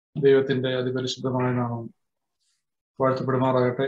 ദൈവത്തിന്റെ അതിപരിശുദ്ധമായ നാമം വാഴ്ത്തപ്പെടുമാറാകട്ടെ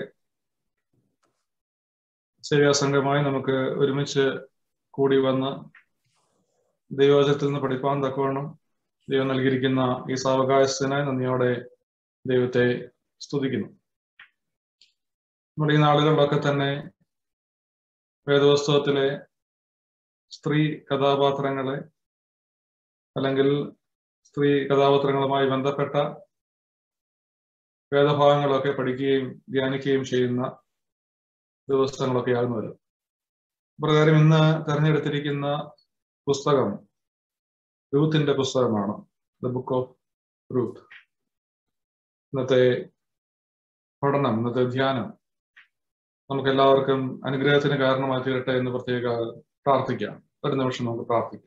സേവ്യാസംഘമായി നമുക്ക് ഒരുമിച്ച് കൂടി വന്ന് ദൈവവചനത്തിൽ നിന്ന് പഠിപ്പാൻ തക്കവണ്ണം ദൈവം നൽകിയിരിക്കുന്ന ഈ സാവകാശത്തിനായി നന്ദിയോടെ ദൈവത്തെ സ്തുതിക്കുന്നു നമ്മുടെ ഈ നാളുകളിലൊക്കെ തന്നെ വേദപുസ്തകത്തിലെ സ്ത്രീ കഥാപാത്രങ്ങളെ അല്ലെങ്കിൽ സ്ത്രീ കഥാപാത്രങ്ങളുമായി ബന്ധപ്പെട്ട വേദഭാഗങ്ങളൊക്കെ പഠിക്കുകയും ധ്യാനിക്കുകയും ചെയ്യുന്ന ദിവസങ്ങളൊക്കെ ആകുന്നവരും പ്രകാരം ഇന്ന് തെരഞ്ഞെടുത്തിരിക്കുന്ന പുസ്തകം റൂത്തിന്റെ പുസ്തകമാണ് ദ ബുക്ക് ഓഫ് റൂത്ത് ഇന്നത്തെ പഠനം ഇന്നത്തെ ധ്യാനം നമുക്ക് എല്ലാവർക്കും അനുഗ്രഹത്തിന് കാരണമായി തീരട്ടെ എന്ന് പ്രത്യേക പ്രാർത്ഥിക്കാം ഒരു നിമിഷം നമുക്ക് പ്രാർത്ഥിക്കാം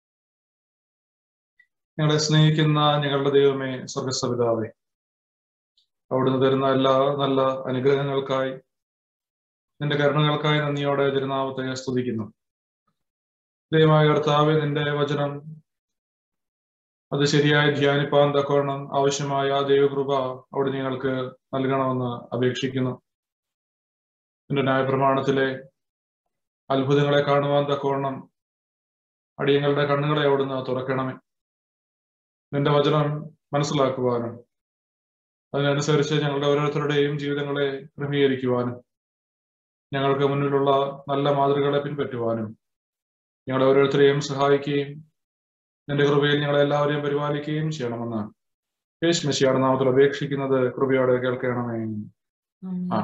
ഞങ്ങളെ സ്നേഹിക്കുന്ന ഞങ്ങളുടെ ദൈവമേ സ്വർഗസ്വപിതാവേ അവിടുന്ന് തരുന്ന എല്ലാ നല്ല അനുഗ്രഹങ്ങൾക്കായി നിന്റെ കരുണകൾക്കായി നന്ദിയോടെ തിരുനാമത്തെ സ്തുതിക്കുന്നു ദൈവമായ കർത്താവെ നിന്റെ വചനം അത് ശരിയായി ധ്യാനിപ്പാൻ തക്കോണം ആവശ്യമായ ദൈവകൃപ അവിടെ ഞങ്ങൾക്ക് നൽകണമെന്ന് അപേക്ഷിക്കുന്നു നിന്റെ ന്യായപ്രമാണത്തിലെ അത്ഭുതങ്ങളെ കാണുവാൻ തക്കോണം അടിയങ്ങളുടെ കണ്ണുകളെ അവിടുന്ന് തുറക്കണമേ നിന്റെ വചനം മനസ്സിലാക്കുവാനും അതിനനുസരിച്ച് ഞങ്ങളുടെ ഓരോരുത്തരുടെയും ജീവിതങ്ങളെ ക്രമീകരിക്കുവാനും ഞങ്ങൾക്ക് മുന്നിലുള്ള നല്ല മാതൃകകളെ പിൻപറ്റുവാനും ഞങ്ങളെ ഓരോരുത്തരെയും സഹായിക്കുകയും നിന്റെ കൃപയിൽ ഞങ്ങളെ എല്ലാവരെയും പരിപാലിക്കുകയും ചെയ്യണമെന്ന് യേശ് മെസ്സിയാണ് നാമത്തിൽ അപേക്ഷിക്കുന്നത് കൃപയോടെ കേൾക്കണമേ ആ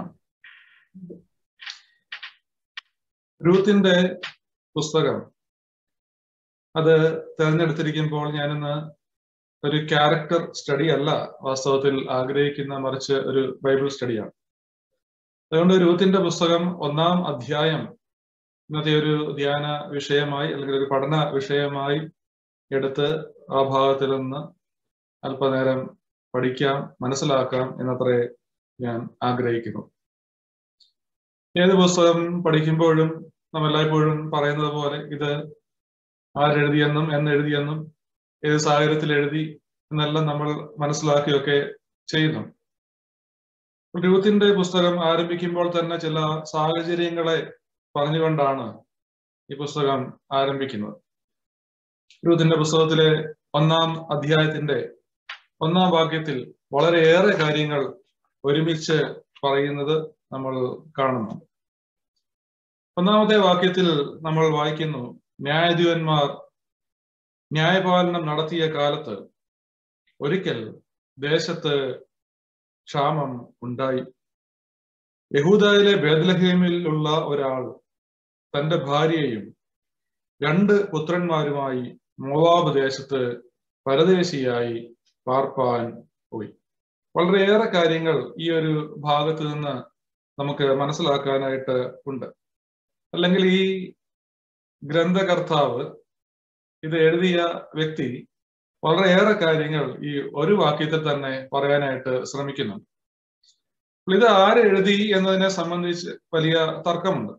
രൂത്തിന്റെ പുസ്തകം അത് തെരഞ്ഞെടുത്തിരിക്കുമ്പോൾ ഞാനിന്ന് ഒരു ക്യാരക്ടർ സ്റ്റഡി അല്ല വാസ്തവത്തിൽ ആഗ്രഹിക്കുന്ന മറിച്ച് ഒരു ബൈബിൾ സ്റ്റഡിയാണ് അതുകൊണ്ട് രൂത്തിന്റെ പുസ്തകം ഒന്നാം അധ്യായം ഇന്നത്തെ ഒരു ധ്യാന വിഷയമായി അല്ലെങ്കിൽ ഒരു പഠന വിഷയമായി എടുത്ത് ആ ഭാഗത്തിൽ നിന്ന് അല്പനേരം പഠിക്കാം മനസ്സിലാക്കാം എന്നത്രേ ഞാൻ ആഗ്രഹിക്കുന്നു ഏത് പുസ്തകം പഠിക്കുമ്പോഴും നാം എല്ലായ്പ്പോഴും പറയുന്നത് പോലെ ഇത് ആരെഴുതിയെന്നും എന്നെഴുതിയെന്നും ഏത് സാഹചര്യത്തിൽ എഴുതി എന്നെല്ലാം നമ്മൾ മനസ്സിലാക്കിയൊക്കെ ചെയ്യുന്നു രൂത്തിന്റെ പുസ്തകം ആരംഭിക്കുമ്പോൾ തന്നെ ചില സാഹചര്യങ്ങളെ പറഞ്ഞുകൊണ്ടാണ് ഈ പുസ്തകം ആരംഭിക്കുന്നത് രൂത്തിന്റെ പുസ്തകത്തിലെ ഒന്നാം അധ്യായത്തിന്റെ ഒന്നാം വാക്യത്തിൽ വളരെയേറെ കാര്യങ്ങൾ ഒരുമിച്ച് പറയുന്നത് നമ്മൾ കാണുന്നു ഒന്നാമത്തെ വാക്യത്തിൽ നമ്മൾ വായിക്കുന്നു ന്യായാധിപന്മാർ ന്യായപാലനം നടത്തിയ കാലത്ത് ഒരിക്കൽ ദേശത്ത് ക്ഷാമം ഉണ്ടായി യഹൂദയിലെ ബേദലഹേമിൽ ഉള്ള ഒരാൾ തന്റെ ഭാര്യയെയും രണ്ട് പുത്രന്മാരുമായി മോവാബ് ദേശത്ത് പരദേശിയായി പാർപ്പാൻ പോയി വളരെയേറെ കാര്യങ്ങൾ ഈ ഒരു ഭാഗത്ത് നിന്ന് നമുക്ക് മനസ്സിലാക്കാനായിട്ട് ഉണ്ട് അല്ലെങ്കിൽ ഈ ഗ്രന്ഥകർത്താവ് ഇത് എഴുതിയ വ്യക്തി വളരെയേറെ കാര്യങ്ങൾ ഈ ഒരു വാക്യത്തിൽ തന്നെ പറയാനായിട്ട് ശ്രമിക്കുന്നു ഇത് ആര് എഴുതി എന്നതിനെ സംബന്ധിച്ച് വലിയ തർക്കമുണ്ട്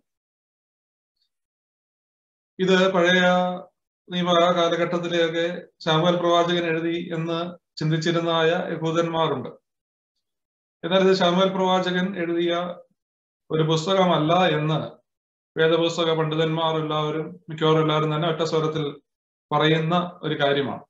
ഇത് പഴയ നിയമ കാലഘട്ടത്തിലെയൊക്കെ ശാമുവൽ പ്രവാചകൻ എഴുതി എന്ന് ചിന്തിച്ചിരുന്നായ യഹൂദന്മാരുണ്ട് എന്നാൽ ഇത് ശാമുവൽ പ്രവാചകൻ എഴുതിയ ഒരു പുസ്തകമല്ല എന്ന് വേദപുസ്തക പണ്ഡിതന്മാർ എല്ലാവരും മിക്കവാറും എല്ലാവരും തന്നെ ഒറ്റ സ്വരത്തിൽ പറയുന്ന ഒരു കാര്യമാണ്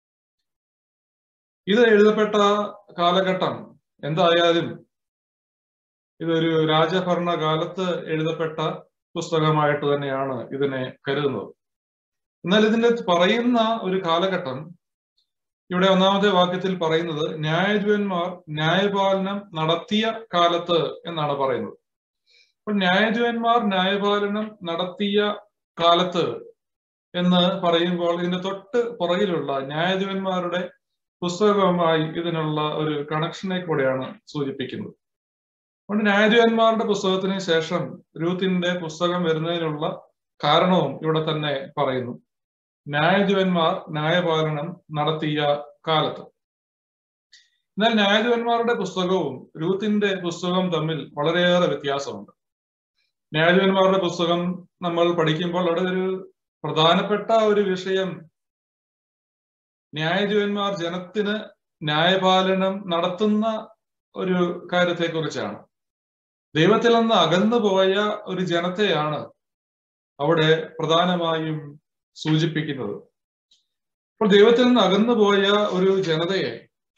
ഇത് എഴുതപ്പെട്ട കാലഘട്ടം എന്തായാലും ഇതൊരു രാജഭരണ കാലത്ത് എഴുതപ്പെട്ട പുസ്തകമായിട്ട് തന്നെയാണ് ഇതിനെ കരുതുന്നത് എന്നാൽ ഇതിന്റെ പറയുന്ന ഒരു കാലഘട്ടം ഇവിടെ ഒന്നാമത്തെ വാക്യത്തിൽ പറയുന്നത് ന്യായാധിപന്മാർ ന്യായപാലനം നടത്തിയ കാലത്ത് എന്നാണ് പറയുന്നത് അപ്പൊ ന്യായാധിപന്മാർ ന്യായപാലനം നടത്തിയ കാലത്ത് എന്ന് പറയുമ്പോൾ ഇതിന്റെ തൊട്ട് പുറകിലുള്ള ന്യായാധിപന്മാരുടെ പുസ്തകവുമായി ഇതിനുള്ള ഒരു കണക്ഷനെ കൂടെയാണ് സൂചിപ്പിക്കുന്നത് അതുകൊണ്ട് ന്യായാധിപന്മാരുടെ പുസ്തകത്തിന് ശേഷം രൂത്തിന്റെ പുസ്തകം വരുന്നതിനുള്ള കാരണവും ഇവിടെ തന്നെ പറയുന്നു ന്യായാധിപന്മാർ ന്യായപാലനം നടത്തിയ കാലത്ത് എന്നാൽ ന്യായാധിപന്മാരുടെ പുസ്തകവും രൂത്തിന്റെ പുസ്തകവും തമ്മിൽ വളരെയേറെ വ്യത്യാസമുണ്ട് ന്യായാധിപന്മാരുടെ പുസ്തകം നമ്മൾ പഠിക്കുമ്പോൾ അവിടെ ഒരു പ്രധാനപ്പെട്ട ഒരു വിഷയം ന്യായാധിപന്മാർ ജനത്തിന് ന്യായപാലനം നടത്തുന്ന ഒരു കാര്യത്തെക്കുറിച്ചാണ് ദൈവത്തിൽ നിന്ന് അകന്നു പോയ ഒരു ജനത്തെയാണ് അവിടെ പ്രധാനമായും സൂചിപ്പിക്കുന്നത് അപ്പോൾ ദൈവത്തിൽ നിന്ന് അകന്നു പോയ ഒരു ജനതയെ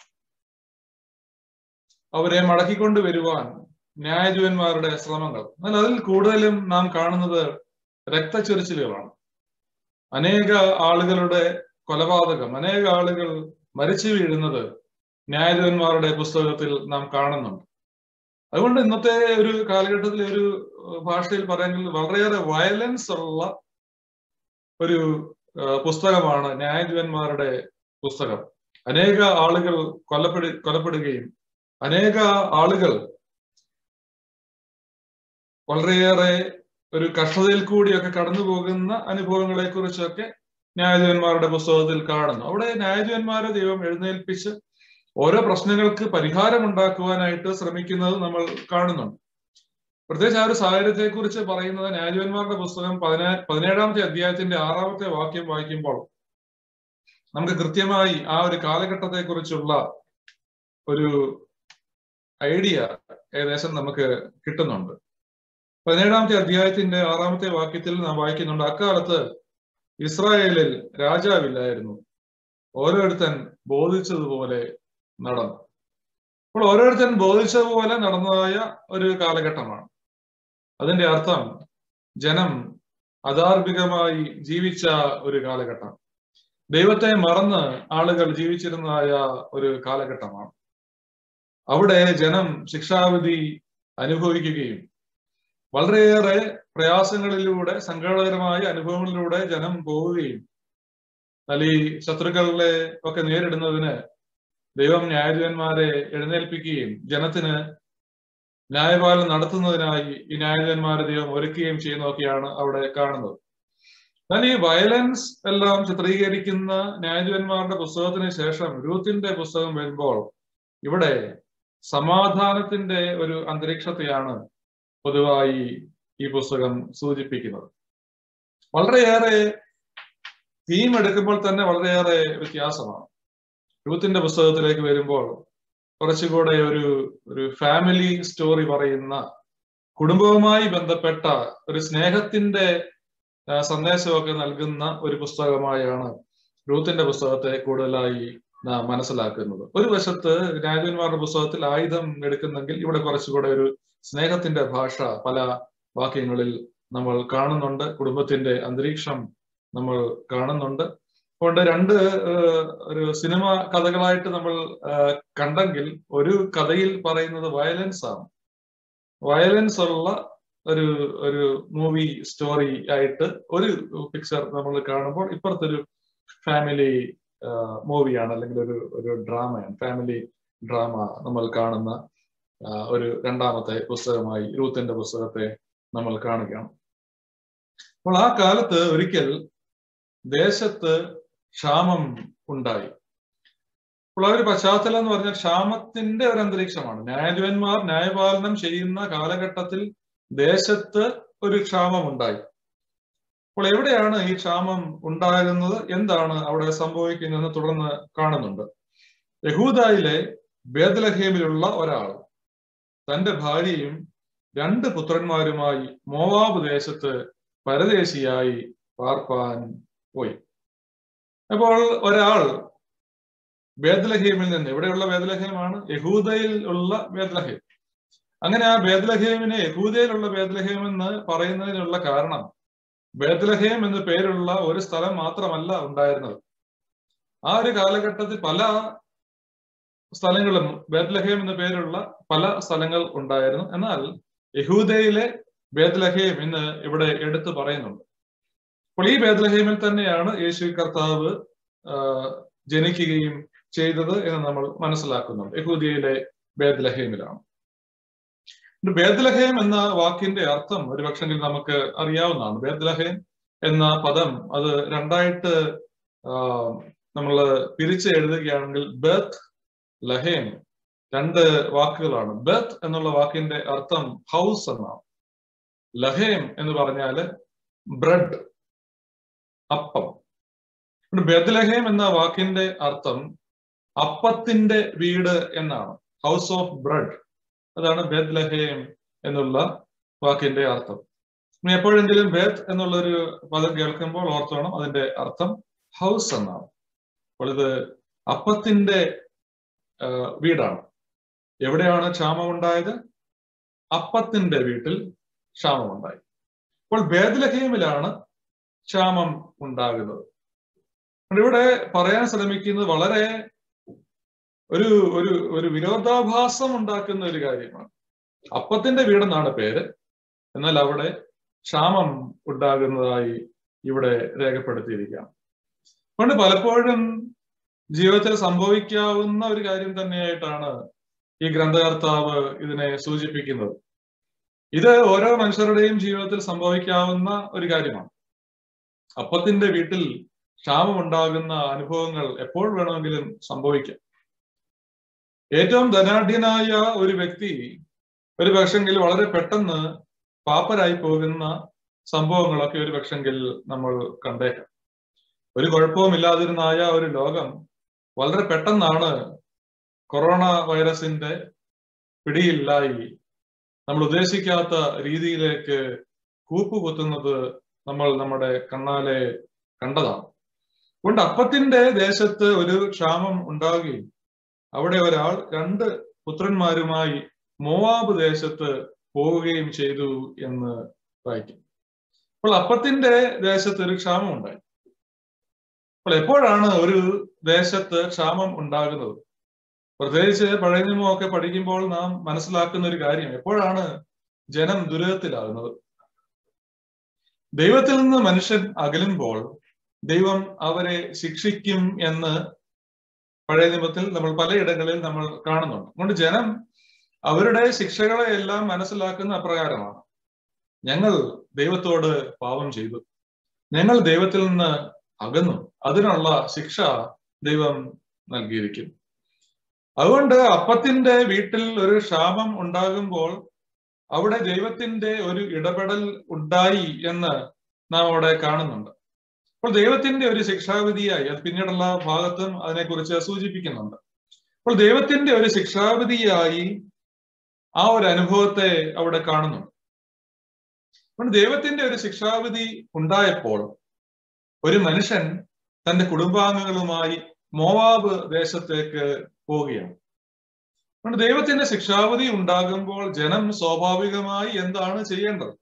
അവരെ മടക്കിക്കൊണ്ട് വരുവാൻ ന്യായാധിപന്മാരുടെ ശ്രമങ്ങൾ എന്നാൽ അതിൽ കൂടുതലും നാം കാണുന്നത് രക്തച്ചൊരിച്ചിലുകളാണ് അനേക ആളുകളുടെ കൊലപാതകം അനേക ആളുകൾ മരിച്ചു വീഴുന്നത് ന്യായാധിപന്മാരുടെ പുസ്തകത്തിൽ നാം കാണുന്നുണ്ട് അതുകൊണ്ട് ഇന്നത്തെ ഒരു കാലഘട്ടത്തിൽ ഒരു ഭാഷയിൽ പറയുമെങ്കിൽ വളരെയേറെ വയലൻസ് ഉള്ള ഒരു പുസ്തകമാണ് ന്യായാധിപന്മാരുടെ പുസ്തകം അനേക ആളുകൾ കൊല്ലപ്പെടു കൊലപ്പെടുകയും അനേക ആളുകൾ വളരെയേറെ ഒരു കഷ്ടതയിൽ കൂടിയൊക്കെ കടന്നു പോകുന്ന അനുഭവങ്ങളെ കുറിച്ചൊക്കെ ന്യായാധിപന്മാരുടെ പുസ്തകത്തിൽ കാണുന്നു അവിടെ ന്യായാധിപന്മാരെ ദൈവം എഴുന്നേൽപ്പിച്ച് ഓരോ പ്രശ്നങ്ങൾക്ക് പരിഹാരം ഉണ്ടാക്കുവാനായിട്ട് ശ്രമിക്കുന്നത് നമ്മൾ കാണുന്നുണ്ട് പ്രത്യേകിച്ച് ആ ഒരു സാഹചര്യത്തെ കുറിച്ച് പറയുന്നത് ന്യായാധിപന്മാരുടെ പുസ്തകം പതിനാ പതിനേഴാമത്തെ അധ്യായത്തിന്റെ ആറാമത്തെ വാക്യം വായിക്കുമ്പോൾ നമുക്ക് കൃത്യമായി ആ ഒരു കാലഘട്ടത്തെ കുറിച്ചുള്ള ഒരു ഐഡിയ ഏകദേശം നമുക്ക് കിട്ടുന്നുണ്ട് പതിനേഴാമത്തെ അധ്യായത്തിന്റെ ആറാമത്തെ വാക്യത്തിൽ നാം വായിക്കുന്നുണ്ട് അക്കാലത്ത് ഇസ്രായേലിൽ രാജാവില്ലായിരുന്നു ഓരോരുത്തൻ ബോധിച്ചതുപോലെ നടന്നു അപ്പോൾ ഓരോരുത്തൻ ബോധിച്ചതുപോലെ നടന്നതായ ഒരു കാലഘട്ടമാണ് അതിന്റെ അർത്ഥം ജനം അധാർമികമായി ജീവിച്ച ഒരു കാലഘട്ടം ദൈവത്തെ മറന്ന് ആളുകൾ ജീവിച്ചിരുന്നതായ ഒരു കാലഘട്ടമാണ് അവിടെ ജനം ശിക്ഷാവിധി അനുഭവിക്കുകയും വളരെയേറെ പ്രയാസങ്ങളിലൂടെ സങ്കടകരമായ അനുഭവങ്ങളിലൂടെ ജനം പോവുകയും എന്നാൽ ഈ ശത്രുക്കളെ ഒക്കെ നേരിടുന്നതിന് ദൈവം ന്യായാധിപന്മാരെ എഴുന്നേൽപ്പിക്കുകയും ജനത്തിന് ന്യായപാലനം നടത്തുന്നതിനായി ഈ ന്യായാധിപന്മാരെ ദൈവം ഒരുക്കുകയും ചെയ്യുന്നതൊക്കെയാണ് അവിടെ കാണുന്നത് എന്നാൽ ഈ വയലൻസ് എല്ലാം ചിത്രീകരിക്കുന്ന ന്യായാധിപന്മാരുടെ പുസ്തകത്തിന് ശേഷം രൂത്തിന്റെ പുസ്തകം വരുമ്പോൾ ഇവിടെ സമാധാനത്തിന്റെ ഒരു അന്തരീക്ഷത്തെയാണ് പൊതുവായി ഈ പുസ്തകം സൂചിപ്പിക്കുന്നത് വളരെയേറെ തീം എടുക്കുമ്പോൾ തന്നെ വളരെയേറെ വ്യത്യാസമാണ് രൂത്തിന്റെ പുസ്തകത്തിലേക്ക് വരുമ്പോൾ കുറച്ചുകൂടെ ഒരു ഒരു ഫാമിലി സ്റ്റോറി പറയുന്ന കുടുംബവുമായി ബന്ധപ്പെട്ട ഒരു സ്നേഹത്തിന്റെ സന്ദേശമൊക്കെ നൽകുന്ന ഒരു പുസ്തകമായാണ് രൂത്തിന്റെ പുസ്തകത്തെ കൂടുതലായി നാം മനസ്സിലാക്കുന്നത് ഒരു വശത്ത് രാജന്മാരുടെ പുസ്തകത്തിൽ ആയുധം എടുക്കുന്നെങ്കിൽ ഇവിടെ കുറച്ചുകൂടെ ഒരു സ്നേഹത്തിന്റെ ഭാഷ പല വാക്യങ്ങളിൽ നമ്മൾ കാണുന്നുണ്ട് കുടുംബത്തിന്റെ അന്തരീക്ഷം നമ്മൾ കാണുന്നുണ്ട് അതുകൊണ്ട് രണ്ട് ഒരു സിനിമ കഥകളായിട്ട് നമ്മൾ കണ്ടെങ്കിൽ ഒരു കഥയിൽ പറയുന്നത് വയലൻസ് ആണ് വയലൻസ് ഉള്ള ഒരു ഒരു മൂവി സ്റ്റോറി ആയിട്ട് ഒരു പിക്ചർ നമ്മൾ കാണുമ്പോൾ ഇപ്പുറത്തൊരു ഫാമിലി മൂവിയാണ് അല്ലെങ്കിൽ ഒരു ഒരു ഡ്രാമയാണ് ഫാമിലി ഡ്രാമ നമ്മൾ കാണുന്ന ഒരു രണ്ടാമത്തെ പുസ്തകമായി രൂത്തിന്റെ പുസ്തകത്തെ നമ്മൾ കാണുകയാണ് അപ്പോൾ ആ കാലത്ത് ഒരിക്കൽ ദേശത്ത് ക്ഷാമം ഉണ്ടായി അപ്പോൾ ആ ഒരു പശ്ചാത്തലം എന്ന് പറഞ്ഞാൽ ക്ഷാമത്തിന്റെ ഒരു അന്തരീക്ഷമാണ് ന്യായാധിപന്മാർ ന്യായപാലനം ചെയ്യുന്ന കാലഘട്ടത്തിൽ ദേശത്ത് ഒരു ക്ഷാമം ഉണ്ടായി അപ്പോൾ എവിടെയാണ് ഈ ക്ഷാമം ഉണ്ടാകുന്നത് എന്താണ് അവിടെ സംഭവിക്കുന്നതെന്ന് തുടർന്ന് കാണുന്നുണ്ട് യഹൂദായിലെ ബേദലഹേമിലുള്ള ഒരാൾ തന്റെ ഭാര്യയും രണ്ട് പുത്രന്മാരുമായി മോവാബ് ദേശത്ത് പരദേശിയായി പാർപ്പാൻ പോയി അപ്പോൾ ഒരാൾ ബേദലഹേമിൽ നിന്ന് എവിടെയുള്ള ബേദലഹേമാണ് യഹൂദയിൽ ഉള്ള ബേദലഹേം അങ്ങനെ ആ ബേദലഹേമിനെ യഹൂദയിലുള്ള ബേദലഹേം എന്ന് പറയുന്നതിനുള്ള കാരണം ബേദലഹേം എന്ന് പേരുള്ള ഒരു സ്ഥലം മാത്രമല്ല ഉണ്ടായിരുന്നത് ആ ഒരു കാലഘട്ടത്തിൽ പല സ്ഥലങ്ങളും ബേദ്ലഹേം എന്ന പേരുള്ള പല സ്ഥലങ്ങൾ ഉണ്ടായിരുന്നു എന്നാൽ യഹൂദയിലെ ബേദ്ലഹേം എന്ന് ഇവിടെ എടുത്തു പറയുന്നുണ്ട് അപ്പോൾ ഈ ബേദ്ലഹേമിൽ തന്നെയാണ് യേശു കർത്താവ് ജനിക്കുകയും ചെയ്തത് എന്ന് നമ്മൾ മനസ്സിലാക്കുന്നുണ്ട് യഹൂദിയയിലെ ബേദ്ലഹേമിലാണ് ബേദ്ലഹേം എന്ന വാക്കിന്റെ അർത്ഥം ഒരു പക്ഷെങ്കിൽ നമുക്ക് അറിയാവുന്നതാണ് ബേദ്ലഹേം എന്ന പദം അത് രണ്ടായിട്ട് നമ്മൾ പിരിച്ച് എഴുതുകയാണെങ്കിൽ ബേത്ത് ലഹേം രണ്ട് വാക്കുകളാണ് ബത്ത് എന്നുള്ള വാക്കിന്റെ അർത്ഥം ഹൗസ് എന്നാണ് ലഹേം എന്ന് പറഞ്ഞാല് ബ്രെഡ് അപ്പം ബേദ്ലഹേം എന്ന വാക്കിന്റെ അർത്ഥം അപ്പത്തിന്റെ വീട് എന്നാണ് ഹൗസ് ഓഫ് ബ്രെഡ് അതാണ് ബെത് ലഹേം എന്നുള്ള വാക്കിന്റെ അർത്ഥം ഇനി എപ്പോഴെങ്കിലും ബേത്ത് എന്നുള്ള ഒരു പദം കേൾക്കുമ്പോൾ ഓർത്തോണം അതിന്റെ അർത്ഥം ഹൗസ് എന്നാണ് അപ്പോൾ ഇത് അപ്പത്തിന്റെ വീടാണ് എവിടെയാണ് ക്ഷാമം ഉണ്ടായത് അപ്പത്തിന്റെ വീട്ടിൽ ക്ഷാമം ഉണ്ടായി അപ്പോൾ ബേദ്ലഹീമിലാണ് ക്ഷാമം ഉണ്ടാകുന്നത് ഇവിടെ പറയാൻ ശ്രമിക്കുന്നത് വളരെ ഒരു ഒരു ഒരു വിരോധാഭാസം ഉണ്ടാക്കുന്ന ഒരു കാര്യമാണ് അപ്പത്തിന്റെ വീടെന്നാണ് പേര് എന്നാൽ അവിടെ ക്ഷാമം ഉണ്ടാകുന്നതായി ഇവിടെ രേഖപ്പെടുത്തിയിരിക്കുകയാണ് അതുകൊണ്ട് പലപ്പോഴും ജീവിതത്തിൽ സംഭവിക്കാവുന്ന ഒരു കാര്യം തന്നെയായിട്ടാണ് ഈ ഗ്രന്ഥകർത്താവ് ഇതിനെ സൂചിപ്പിക്കുന്നത് ഇത് ഓരോ മനുഷ്യരുടെയും ജീവിതത്തിൽ സംഭവിക്കാവുന്ന ഒരു കാര്യമാണ് അപ്പത്തിന്റെ വീട്ടിൽ ക്ഷാമം ഉണ്ടാകുന്ന അനുഭവങ്ങൾ എപ്പോൾ വേണമെങ്കിലും സംഭവിക്കാം ഏറ്റവും ധനാഢ്യനായ ഒരു വ്യക്തി ഒരു പക്ഷെങ്കിൽ വളരെ പെട്ടെന്ന് പാപ്പരായി പോകുന്ന സംഭവങ്ങളൊക്കെ ഒരു പക്ഷെങ്കിൽ നമ്മൾ കണ്ടേക്കാം ഒരു കുഴപ്പവുമില്ലാതിരുന്നായ ഒരു ലോകം വളരെ പെട്ടെന്നാണ് കൊറോണ വൈറസിന്റെ പിടിയിലായി നമ്മൾ ഉദ്ദേശിക്കാത്ത രീതിയിലേക്ക് കൂപ്പുകുത്തുന്നത് നമ്മൾ നമ്മുടെ കണ്ണാലെ കണ്ടതാണ് അതുകൊണ്ട് അപ്പത്തിന്റെ ദേശത്ത് ഒരു ക്ഷാമം ഉണ്ടാവുകയും അവിടെ ഒരാൾ രണ്ട് പുത്രന്മാരുമായി മോവാബ് ദേശത്ത് പോവുകയും ചെയ്തു എന്ന് വായിക്കും അപ്പോൾ അപ്പത്തിന്റെ ദേശത്ത് ഒരു ക്ഷാമം ഉണ്ടായി അപ്പോൾ എപ്പോഴാണ് ഒരു ദേശത്ത് ക്ഷാമം ഉണ്ടാകുന്നത് പ്രത്യേകിച്ച് പഴയ നിയമമൊക്കെ പഠിക്കുമ്പോൾ നാം മനസ്സിലാക്കുന്ന ഒരു കാര്യം എപ്പോഴാണ് ജനം ദുരിതത്തിലാകുന്നത് ദൈവത്തിൽ നിന്ന് മനുഷ്യൻ അകലുമ്പോൾ ദൈവം അവരെ ശിക്ഷിക്കും എന്ന് പഴയ നിയമത്തിൽ നമ്മൾ പലയിടങ്ങളിൽ നമ്മൾ കാണുന്നുണ്ട് അതുകൊണ്ട് ജനം അവരുടെ ശിക്ഷകളെ എല്ലാം മനസ്സിലാക്കുന്ന അപ്രകാരമാണ് ഞങ്ങൾ ദൈവത്തോട് പാപം ചെയ്തു ഞങ്ങൾ ദൈവത്തിൽ നിന്ന് അകന്നു അതിനുള്ള ശിക്ഷ ദൈവം നൽകിയിരിക്കും അതുകൊണ്ട് അപ്പത്തിന്റെ വീട്ടിൽ ഒരു ക്ഷാമം ഉണ്ടാകുമ്പോൾ അവിടെ ദൈവത്തിന്റെ ഒരു ഇടപെടൽ ഉണ്ടായി എന്ന് നാം അവിടെ കാണുന്നുണ്ട് അപ്പോൾ ദൈവത്തിന്റെ ഒരു ശിക്ഷാവിധിയായി അത് പിന്നീടുള്ള ഭാഗത്തും അതിനെക്കുറിച്ച് സൂചിപ്പിക്കുന്നുണ്ട് അപ്പോൾ ദൈവത്തിന്റെ ഒരു ശിക്ഷാവിധിയായി ആ ഒരു അനുഭവത്തെ അവിടെ കാണുന്നുണ്ട് അതുകൊണ്ട് ദൈവത്തിന്റെ ഒരു ശിക്ഷാവിധി ഉണ്ടായപ്പോൾ ഒരു മനുഷ്യൻ തന്റെ കുടുംബാംഗങ്ങളുമായി മോവാബ് ദേശത്തേക്ക് പോവുകയാണ് അതുകൊണ്ട് ദൈവത്തിന്റെ ശിക്ഷാവിധി ഉണ്ടാകുമ്പോൾ ജനം സ്വാഭാവികമായി എന്താണ് ചെയ്യേണ്ടത്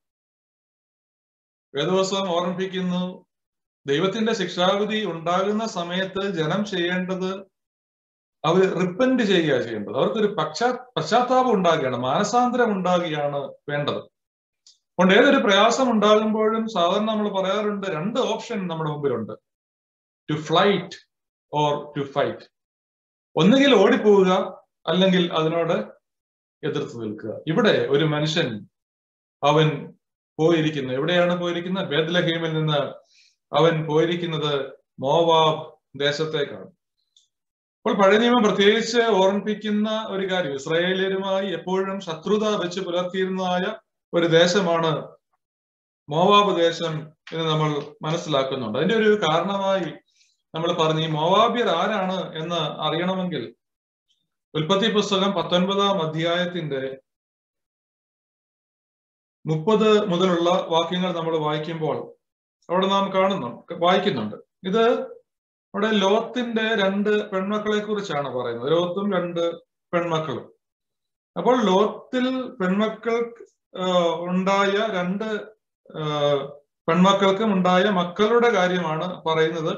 വേദവസം ഓർമ്മിപ്പിക്കുന്നു ദൈവത്തിന്റെ ശിക്ഷാവിധി ഉണ്ടാകുന്ന സമയത്ത് ജനം ചെയ്യേണ്ടത് അവർ റിപ്പൻഡ് ചെയ്യുക ചെയ്യേണ്ടത് അവർക്കൊരു പശ്ചാ പശ്ചാത്താപം ഉണ്ടാകുകയാണ് മാനസാന്തരം ഉണ്ടാകുകയാണ് വേണ്ടത് അതുകൊണ്ട് ഏതൊരു പ്രയാസം ഉണ്ടാകുമ്പോഴും സാധാരണ നമ്മൾ പറയാറുണ്ട് രണ്ട് ഓപ്ഷൻ നമ്മുടെ മുമ്പിലുണ്ട് to flight or to fight ഒന്നുകിൽ ഓടിപ്പോവുക അല്ലെങ്കിൽ അതിനോട് എതിർത്ത് നിൽക്കുക ഇവിടെ ഒരു മനുഷ്യൻ അവൻ പോയിരിക്കുന്നു എവിടെയാണ് പോയിരിക്കുന്നത് ബേദ്ലഹീമിൽ നിന്ന് അവൻ പോയിരിക്കുന്നത് മോവാബ് ദേശത്തേക്കാണ് അപ്പോൾ പഴയ നിയമം പ്രത്യേകിച്ച് ഓർമ്മിപ്പിക്കുന്ന ഒരു കാര്യം ഇസ്രായേലിയരുമായി എപ്പോഴും ശത്രുത വെച്ച് പുലർത്തിയിരുന്നതായ ഒരു ദേശമാണ് മോവാബ് ദേശം എന്ന് നമ്മൾ മനസ്സിലാക്കുന്നുണ്ട് അതിന്റെ ഒരു കാരണമായി നമ്മൾ പറഞ്ഞു ഈ മോവാബിയർ ആരാണ് എന്ന് അറിയണമെങ്കിൽ ഉൽപ്പത്തി പുസ്തകം പത്തൊൻപതാം അധ്യായത്തിന്റെ മുപ്പത് മുതലുള്ള വാക്യങ്ങൾ നമ്മൾ വായിക്കുമ്പോൾ അവിടെ നാം കാണുന്നു വായിക്കുന്നുണ്ട് ഇത് അവിടെ ലോത്തിന്റെ രണ്ട് പെൺമക്കളെ കുറിച്ചാണ് പറയുന്നത് ലോത്തും രണ്ട് പെൺമക്കളും അപ്പോൾ ലോത്തിൽ പെൺമക്കൾ ഉണ്ടായ രണ്ട് പെൺമക്കൾക്കും ഉണ്ടായ മക്കളുടെ കാര്യമാണ് പറയുന്നത്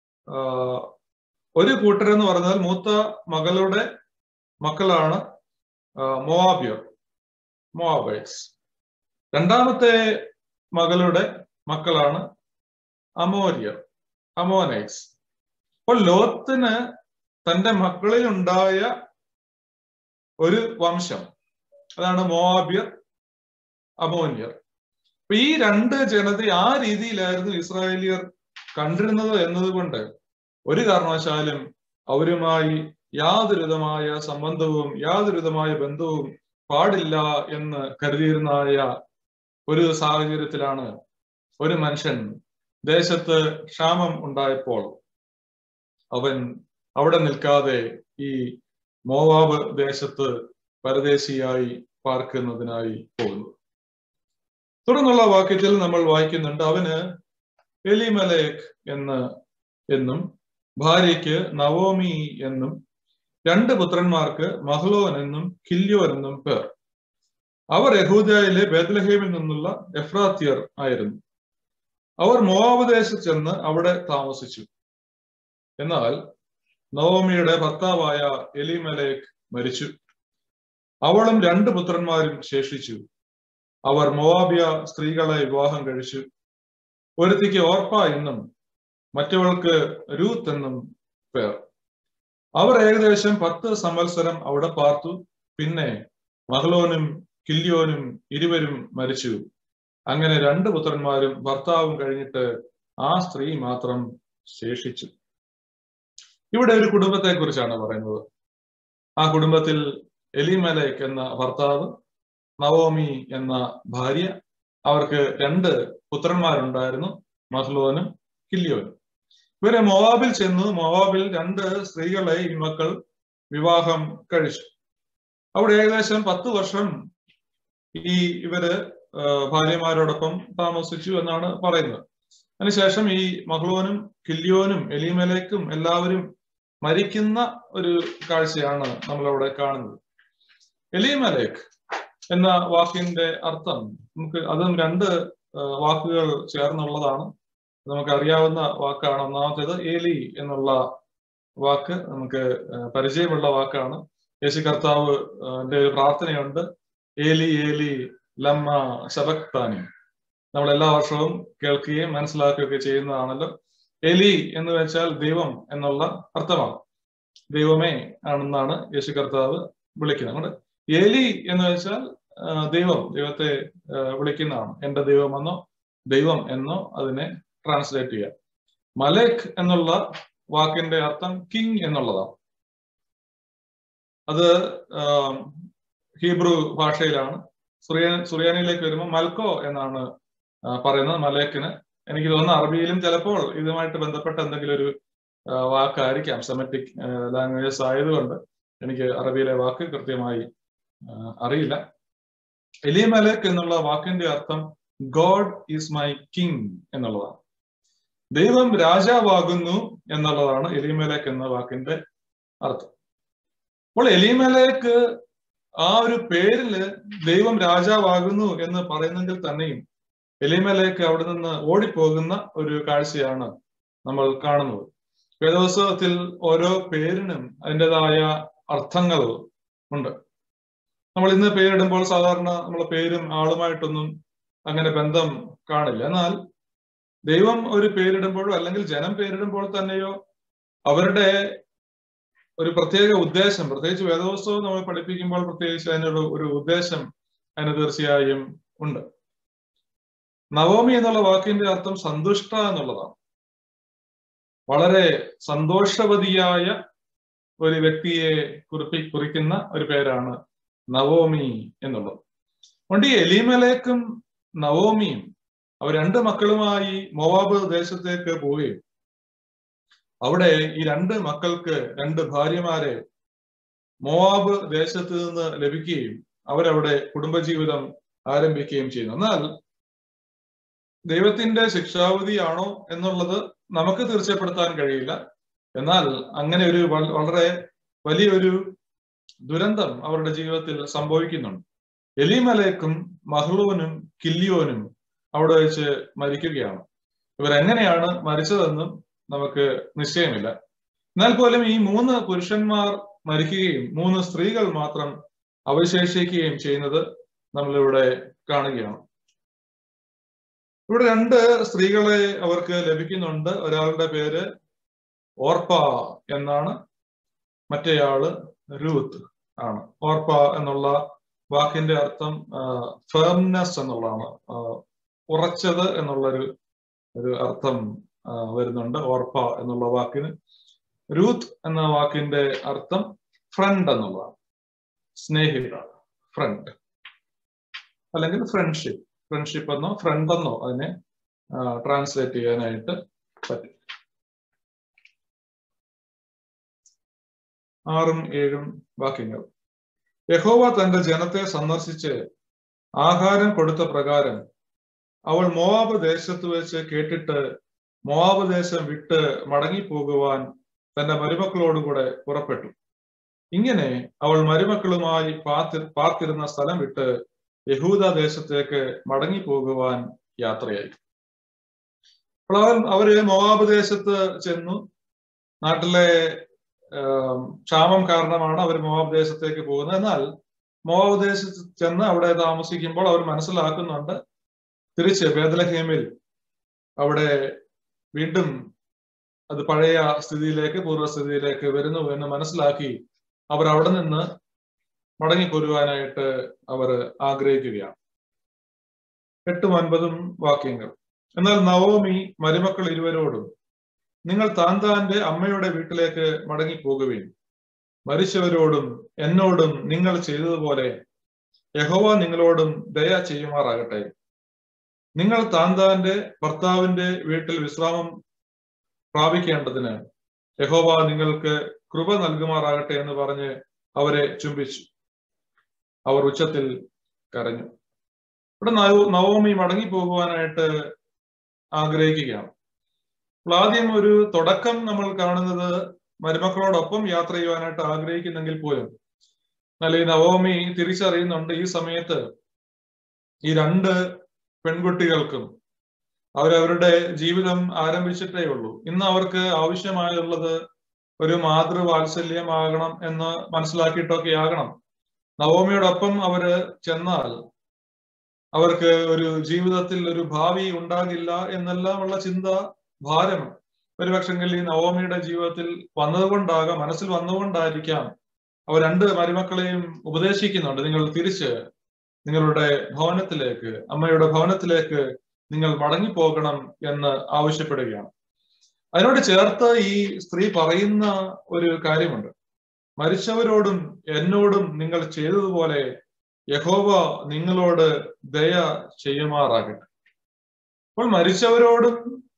ഒരു കൂട്ടരെന്ന് പറഞ്ഞാൽ മൂത്ത മകളുടെ മക്കളാണ് മോവാബിയർ മോവാബൈറ്റ്സ് രണ്ടാമത്തെ മകളുടെ മക്കളാണ് അമോരിയർ അമോനൈറ്റ്സ് അപ്പോൾ ലോത്തിന് തന്റെ മക്കളിൽ ഉണ്ടായ ഒരു വംശം അതാണ് മോവാബിയർ അമോനിയർ അപ്പൊ ഈ രണ്ട് ജനത ആ രീതിയിലായിരുന്നു ഇസ്രായേലിയർ കണ്ടിരുന്നത് എന്നതുകൊണ്ട് ഒരു കാരണവശാലും അവരുമായി യാതൊരു വിധമായ സംബന്ധവും യാതൊരു വിധമായ ബന്ധവും പാടില്ല എന്ന് കരുതിയിരുന്നായ ഒരു സാഹചര്യത്തിലാണ് ഒരു മനുഷ്യൻ ദേശത്ത് ക്ഷാമം ഉണ്ടായപ്പോൾ അവൻ അവിടെ നിൽക്കാതെ ഈ മോവാബ് ദേശത്ത് പരദേശിയായി പാർക്കുന്നതിനായി പോകുന്നത് തുടർന്നുള്ള വാക്യത്തിൽ നമ്മൾ വായിക്കുന്നുണ്ട് അവന് എലിമലേഖ് എന്ന് എന്നും ഭാര്യയ്ക്ക് നവോമി എന്നും രണ്ട് പുത്രന്മാർക്ക് മഹ്ലോൻ എന്നും കില്യോൻ എന്നും പേർ അവർ യഹൂദയിലെ ബേദ്ലഹേമിൽ നിന്നുള്ള എഫ്രാത്തിയർ ആയിരുന്നു അവർ മോവാബ് ദേശത്ത് ചെന്ന് അവിടെ താമസിച്ചു എന്നാൽ നവോമിയുടെ ഭർത്താവായ എലിമലേഖ് മരിച്ചു അവളും രണ്ട് പുത്രന്മാരും ശേഷിച്ചു അവർ മോവാബിയ സ്ത്രീകളെ വിവാഹം കഴിച്ചു ഒരുത്തിക്ക് ഓർപ്പ എന്നും മറ്റവൾക്ക് രൂത്ത് എന്നും പേർ അവർ ഏകദേശം പത്ത് സംവത്സരം അവിടെ പാർത്തു പിന്നെ മഹ്ലോനും കില്യോനും ഇരുവരും മരിച്ചു അങ്ങനെ രണ്ട് പുത്രന്മാരും ഭർത്താവും കഴിഞ്ഞിട്ട് ആ സ്ത്രീ മാത്രം ശേഷിച്ചു ഇവിടെ ഒരു കുടുംബത്തെ കുറിച്ചാണ് പറയുന്നത് ആ കുടുംബത്തിൽ എലിമലേക്ക് എന്ന ഭർത്താവ് നവോമി എന്ന ഭാര്യ അവർക്ക് രണ്ട് പുത്രന്മാരുണ്ടായിരുന്നു മഹ്ലോനും കില്യോനും ഇവരെ മൊവാബിൽ ചെന്നു മൊവാബിൽ രണ്ട് സ്ത്രീകളെ ഈ മക്കൾ വിവാഹം കഴിച്ചു അവിടെ ഏകദേശം പത്ത് വർഷം ഈ ഇവര് ഭാര്യമാരോടൊപ്പം താമസിച്ചു എന്നാണ് പറയുന്നത് അതിനുശേഷം ഈ മഹ്ലോനും കില്യോനും എലിമലേക്കും എല്ലാവരും മരിക്കുന്ന ഒരു കാഴ്ചയാണ് നമ്മളവിടെ കാണുന്നത് എലിമലേക്ക് എന്ന വാക്കിന്റെ അർത്ഥം നമുക്ക് അതും രണ്ട് വാക്കുകൾ ചേർന്നുള്ളതാണ് നമുക്ക് അറിയാവുന്ന വാക്കാണ് ഒന്നാമത്തേത് ഏലി എന്നുള്ള വാക്ക് നമുക്ക് പരിചയമുള്ള വാക്കാണ് യേശു കർത്താവ് ഒരു പ്രാർത്ഥനയുണ്ട് ഏലി ഏലി ലമ്മ ശബക്താനി നമ്മൾ എല്ലാ വർഷവും കേൾക്കുകയും മനസ്സിലാക്കുകയൊക്കെ ചെയ്യുന്നതാണല്ലോ എലി എന്ന് വെച്ചാൽ ദൈവം എന്നുള്ള അർത്ഥമാണ് ദൈവമേ ആണെന്നാണ് യേശു കർത്താവ് വിളിക്കുന്നത് അതുകൊണ്ട് ഏലി എന്ന് വെച്ചാൽ ദൈവം ദൈവത്തെ വിളിക്കുന്നതാണ് എന്റെ ദൈവമെന്നോ ദൈവം എന്നോ അതിനെ ട്രാൻസ്ലേറ്റ് ചെയ്യാം മലേഖ് എന്നുള്ള വാക്കിന്റെ അർത്ഥം കിങ് എന്നുള്ളതാണ് അത് ഹീബ്രു ഭാഷയിലാണ് സുറിയാൻ സുറിയാനിലേക്ക് വരുമ്പോൾ മൽക്കോ എന്നാണ് പറയുന്നത് മലേക്കിന് എനിക്ക് തോന്നുന്നു അറബിയിലും ചിലപ്പോൾ ഇതുമായിട്ട് ബന്ധപ്പെട്ട എന്തെങ്കിലും ഒരു വാക്കായിരിക്കാം സെമറ്റിക് ലാംഗ്വേജസ് ആയതുകൊണ്ട് എനിക്ക് അറബിയിലെ വാക്ക് കൃത്യമായി അറിയില്ല എലിമലേക്ക് എന്നുള്ള വാക്കിന്റെ അർത്ഥം ഗോഡ് ഈസ് മൈ കിങ് എന്നുള്ളതാണ് ദൈവം രാജാവാകുന്നു എന്നുള്ളതാണ് എലിമലേക്ക് എന്ന വാക്കിന്റെ അർത്ഥം അപ്പോൾ എലിമലേക്ക് ആ ഒരു പേരില് ദൈവം രാജാവാകുന്നു എന്ന് പറയുന്നെങ്കിൽ തന്നെയും എലിമലേക്ക് അവിടെ നിന്ന് ഓടിപ്പോകുന്ന ഒരു കാഴ്ചയാണ് നമ്മൾ കാണുന്നത് വേദോത്സവത്തിൽ ഓരോ പേരിനും അതിൻ്റെതായ അർത്ഥങ്ങൾ ഉണ്ട് നമ്മൾ ഇന്ന് പേരിടുമ്പോൾ സാധാരണ നമ്മളെ പേരും ആളുമായിട്ടൊന്നും അങ്ങനെ ബന്ധം കാണില്ല എന്നാൽ ദൈവം ഒരു പേരിടുമ്പോഴോ അല്ലെങ്കിൽ ജനം പേരിടുമ്പോൾ തന്നെയോ അവരുടെ ഒരു പ്രത്യേക ഉദ്ദേശം പ്രത്യേകിച്ച് വേദോത്സവം നമ്മൾ പഠിപ്പിക്കുമ്പോൾ പ്രത്യേകിച്ച് അതിനൊരു ഒരു ഉദ്ദേശം അതിന് തീർച്ചയായും ഉണ്ട് നവോമി എന്നുള്ള വാക്കിന്റെ അർത്ഥം സന്തുഷ്ട എന്നുള്ളതാണ് വളരെ സന്തോഷവതിയായ ഒരു വ്യക്തിയെ കുറിപ്പി കുറിക്കുന്ന ഒരു പേരാണ് നവോമി എന്നുള്ളത് അതുകൊണ്ട് ഈ എലിമലേക്കും നവോമിയും അവർ രണ്ട് മക്കളുമായി മൊവാബ് ദേശത്തേക്ക് പോവുകയും അവിടെ ഈ രണ്ട് മക്കൾക്ക് രണ്ട് ഭാര്യമാരെ മോവാബ് ദേശത്ത് നിന്ന് ലഭിക്കുകയും അവരവിടെ കുടുംബജീവിതം ആരംഭിക്കുകയും ചെയ്യുന്നു എന്നാൽ ദൈവത്തിന്റെ ശിക്ഷാവധിയാണോ എന്നുള്ളത് നമുക്ക് തീർച്ചപ്പെടുത്താൻ കഴിയില്ല എന്നാൽ അങ്ങനെ ഒരു വളരെ വലിയൊരു ദുരന്തം അവരുടെ ജീവിതത്തിൽ സംഭവിക്കുന്നുണ്ട് എലിമലേക്കും മഹ്ലൂനും കില്ലിയോനും അവിടെ വെച്ച് മരിക്കുകയാണ് ഇവരെങ്ങനെയാണ് മരിച്ചതെന്നും നമുക്ക് നിശ്ചയമില്ല എന്നാൽ പോലും ഈ മൂന്ന് പുരുഷന്മാർ മരിക്കുകയും മൂന്ന് സ്ത്രീകൾ മാത്രം അവശേഷിക്കുകയും ചെയ്യുന്നത് നമ്മളിവിടെ കാണുകയാണ് ഇവിടെ രണ്ട് സ്ത്രീകളെ അവർക്ക് ലഭിക്കുന്നുണ്ട് ഒരാളുടെ പേര് ഓർപ്പ എന്നാണ് മറ്റേയാള് രൂത്ത് ആണ് ഓർപ്പ എന്നുള്ള വാക്കിന്റെ അർത്ഥം ഫേംനെസ് എന്നുള്ളതാണ് ഉറച്ചത് എന്നുള്ളൊരു ഒരു അർത്ഥം വരുന്നുണ്ട് ഓർപ്പ എന്നുള്ള വാക്കിന് രൂത്ത് എന്ന വാക്കിന്റെ അർത്ഥം ഫ്രണ്ട് എന്നുള്ളതാണ് സ്നേഹിത ഫ്രണ്ട് അല്ലെങ്കിൽ ഫ്രണ്ട്ഷിപ്പ് ഫ്രണ്ട്ഷിപ്പ് എന്നോ ഫ്രണ്ട് എന്നോ അതിനെ ട്രാൻസ്ലേറ്റ് ചെയ്യാനായിട്ട് പറ്റും ആറും ഏഴും വാക്യങ്ങൾ യഹോവ തന്റെ ജനത്തെ സന്ദർശിച്ച് ആഹാരം കൊടുത്ത പ്രകാരം അവൾ മോവാബ് ദേശത്ത് വെച്ച് കേട്ടിട്ട് മോവാബ് ദേശം വിട്ട് മടങ്ങിപ്പോകുവാൻ തന്റെ മരുമക്കളോടുകൂടെ പുറപ്പെട്ടു ഇങ്ങനെ അവൾ മരുമക്കളുമായി പാർത്തി പാർത്തിരുന്ന സ്ഥലം വിട്ട് യഹൂദ ദേശത്തേക്ക് മടങ്ങിപ്പോകുവാൻ യാത്രയായി അപ്പോൾ അവൻ അവര് മോവാബ് ദേശത്ത് ചെന്നു നാട്ടിലെ ക്ഷാമം കാരണമാണ് അവർ മോവാബ് ദേശത്തേക്ക് പോകുന്നത് എന്നാൽ മോവാബ് ദേശത്ത് ചെന്ന് അവിടെ താമസിക്കുമ്പോൾ അവർ മനസ്സിലാക്കുന്നുണ്ട് തിരിച്ച് ബേദലഹേമിൽ അവിടെ വീണ്ടും അത് പഴയ സ്ഥിതിയിലേക്ക് പൂർവ്വസ്ഥിതിയിലേക്ക് വരുന്നു എന്ന് മനസ്സിലാക്കി അവർ അവിടെ നിന്ന് മടങ്ങിപ്പോരുവാനായിട്ട് അവർ ആഗ്രഹിക്കുകയാണ് എട്ടും ഒൻപതും വാക്യങ്ങൾ എന്നാൽ നവോമി മരുമക്കൾ ഇരുവരോടും നിങ്ങൾ താൻ താന്റെ അമ്മയുടെ വീട്ടിലേക്ക് മടങ്ങിപ്പോകുകയും മരിച്ചവരോടും എന്നോടും നിങ്ങൾ ചെയ്തതുപോലെ യഹോവ നിങ്ങളോടും ദയ ചെയ്യുമാറാകട്ടെ നിങ്ങൾ താൻ താന്റെ ഭർത്താവിന്റെ വീട്ടിൽ വിശ്രാമം പ്രാപിക്കേണ്ടതിന് യഹോവ നിങ്ങൾക്ക് കൃപ നൽകുമാറാകട്ടെ എന്ന് പറഞ്ഞ് അവരെ ചുംബിച്ചു അവർ ഉച്ചത്തിൽ കരഞ്ഞു ഇവിടെ നവോമി മടങ്ങി പോകുവാനായിട്ട് ആഗ്രഹിക്കുകയാണ് അപ്പോൾ ആദ്യം ഒരു തുടക്കം നമ്മൾ കാണുന്നത് മരുമക്കളോടൊപ്പം യാത്ര ചെയ്യുവാനായിട്ട് ആഗ്രഹിക്കുന്നെങ്കിൽ പോലും എന്നാൽ ഈ നവോമി തിരിച്ചറിയുന്നുണ്ട് ഈ സമയത്ത് ഈ രണ്ട് പെൺകുട്ടികൾക്കും അവരവരുടെ ജീവിതം ആരംഭിച്ചിട്ടേ ഉള്ളൂ ഇന്ന് അവർക്ക് ആവശ്യമായുള്ളത് ഒരു മാതൃവാത്സല്യമാകണം എന്ന് മനസ്സിലാക്കിയിട്ടൊക്കെ ആകണം നവോമിയോടൊപ്പം അവര് ചെന്നാൽ അവർക്ക് ഒരു ജീവിതത്തിൽ ഒരു ഭാവി ഉണ്ടാകില്ല എന്നെല്ലാം ഉള്ള ചിന്ത ഭാരം ഒരുപക്ഷെങ്കിൽ ഈ നവോമിയുടെ ജീവിതത്തിൽ വന്നതുകൊണ്ടാകാം മനസ്സിൽ വന്നുകൊണ്ടായിരിക്കാം അവർ രണ്ട് മരുമക്കളെയും ഉപദേശിക്കുന്നുണ്ട് നിങ്ങൾ തിരിച്ച് നിങ്ങളുടെ ഭവനത്തിലേക്ക് അമ്മയുടെ ഭവനത്തിലേക്ക് നിങ്ങൾ മടങ്ങിപ്പോകണം എന്ന് ആവശ്യപ്പെടുകയാണ് അതിനോട് ചേർത്ത് ഈ സ്ത്രീ പറയുന്ന ഒരു കാര്യമുണ്ട് മരിച്ചവരോടും എന്നോടും നിങ്ങൾ ചെയ്തതുപോലെ യഹോവ നിങ്ങളോട് ദയ ചെയ്യുമാറാകട്ടെ അപ്പോൾ മരിച്ചവരോടും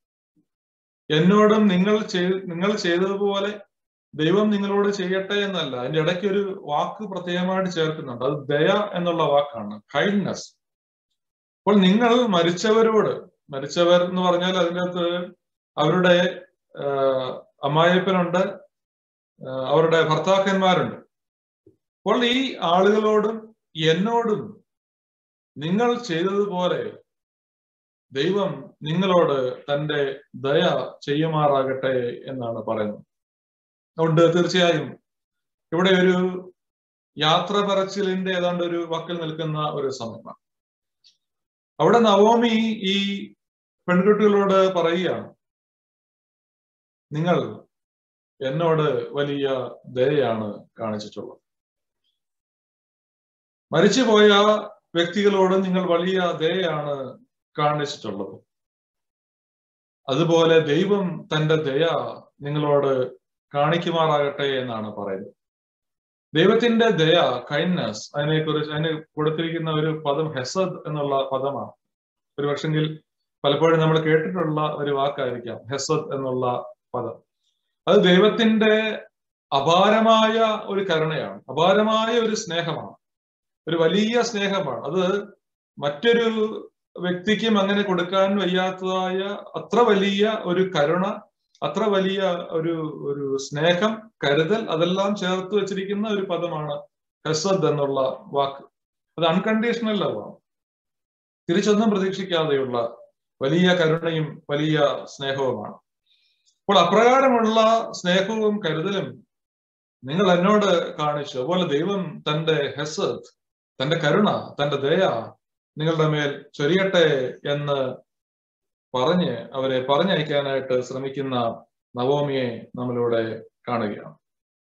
എന്നോടും നിങ്ങൾ ചെയ് നിങ്ങൾ ചെയ്തതുപോലെ ദൈവം നിങ്ങളോട് ചെയ്യട്ടെ എന്നല്ല അതിന്റെ ഇടയ്ക്ക് ഒരു വാക്ക് പ്രത്യേകമായിട്ട് ചേർക്കുന്നുണ്ട് അത് ദയ എന്നുള്ള വാക്കാണ് കൈൻഡ്നെസ് അപ്പോൾ നിങ്ങൾ മരിച്ചവരോട് മരിച്ചവർ എന്ന് പറഞ്ഞാൽ അതിനകത്ത് അവരുടെ അമ്മായപ്പനുണ്ട് അവരുടെ ഭർത്താക്കന്മാരുണ്ട് അപ്പോൾ ഈ ആളുകളോടും എന്നോടും നിങ്ങൾ ചെയ്തതുപോലെ ദൈവം നിങ്ങളോട് തന്റെ ദയ ചെയ്യുമാറാകട്ടെ എന്നാണ് പറയുന്നത് അതുകൊണ്ട് തീർച്ചയായും ഇവിടെ ഒരു യാത്ര പറച്ചിലിന്റെ ഏതാണ്ട് ഒരു വക്കിൽ നിൽക്കുന്ന ഒരു സമയമാണ് അവിടെ നവോമി ഈ പെൺകുട്ടികളോട് പറയുകയാണ് നിങ്ങൾ എന്നോട് വലിയ ദയയാണ് കാണിച്ചിട്ടുള്ളത് മരിച്ചുപോയ വ്യക്തികളോട് നിങ്ങൾ വലിയ ദയയാണ് കാണിച്ചിട്ടുള്ളത് അതുപോലെ ദൈവം തന്റെ ദയ നിങ്ങളോട് കാണിക്കുമാറാകട്ടെ എന്നാണ് പറയുന്നത് ദൈവത്തിന്റെ ദയ കൈൻഡ്നസ് അതിനെക്കുറിച്ച് അതിന് കൊടുത്തിരിക്കുന്ന ഒരു പദം ഹെസദ് എന്നുള്ള പദമാണ് ഒരു പക്ഷെങ്കിൽ പലപ്പോഴും നമ്മൾ കേട്ടിട്ടുള്ള ഒരു വാക്കായിരിക്കാം ഹെസദ് എന്നുള്ള പദം അത് ദൈവത്തിന്റെ അപാരമായ ഒരു കരുണയാണ് അപാരമായ ഒരു സ്നേഹമാണ് ഒരു വലിയ സ്നേഹമാണ് അത് മറ്റൊരു വ്യക്തിക്കും അങ്ങനെ കൊടുക്കാൻ വയ്യാത്തതായ അത്ര വലിയ ഒരു കരുണ അത്ര വലിയ ഒരു ഒരു സ്നേഹം കരുതൽ അതെല്ലാം ചേർത്ത് വെച്ചിരിക്കുന്ന ഒരു പദമാണ് ഹെസദ് എന്നുള്ള വാക്ക് അത് അൺകണ്ടീഷണൽ ലവാണ് തിരിച്ചൊന്നും പ്രതീക്ഷിക്കാതെയുള്ള വലിയ കരുണയും വലിയ സ്നേഹവുമാണ് അപ്പോൾ അപ്രകാരമുള്ള സ്നേഹവും കരുതലും നിങ്ങൾ എന്നോട് കാണിച്ചു അതുപോലെ ദൈവം തന്റെ ഹെസദ് തന്റെ കരുണ തന്റെ ദയ നിങ്ങളുടെ മേൽ ചൊരിയട്ടെ എന്ന് പറഞ്ഞ് അവരെ പറഞ്ഞയക്കാനായിട്ട് ശ്രമിക്കുന്ന നവോമിയെ നമ്മളിവിടെ കാണുകയാണ്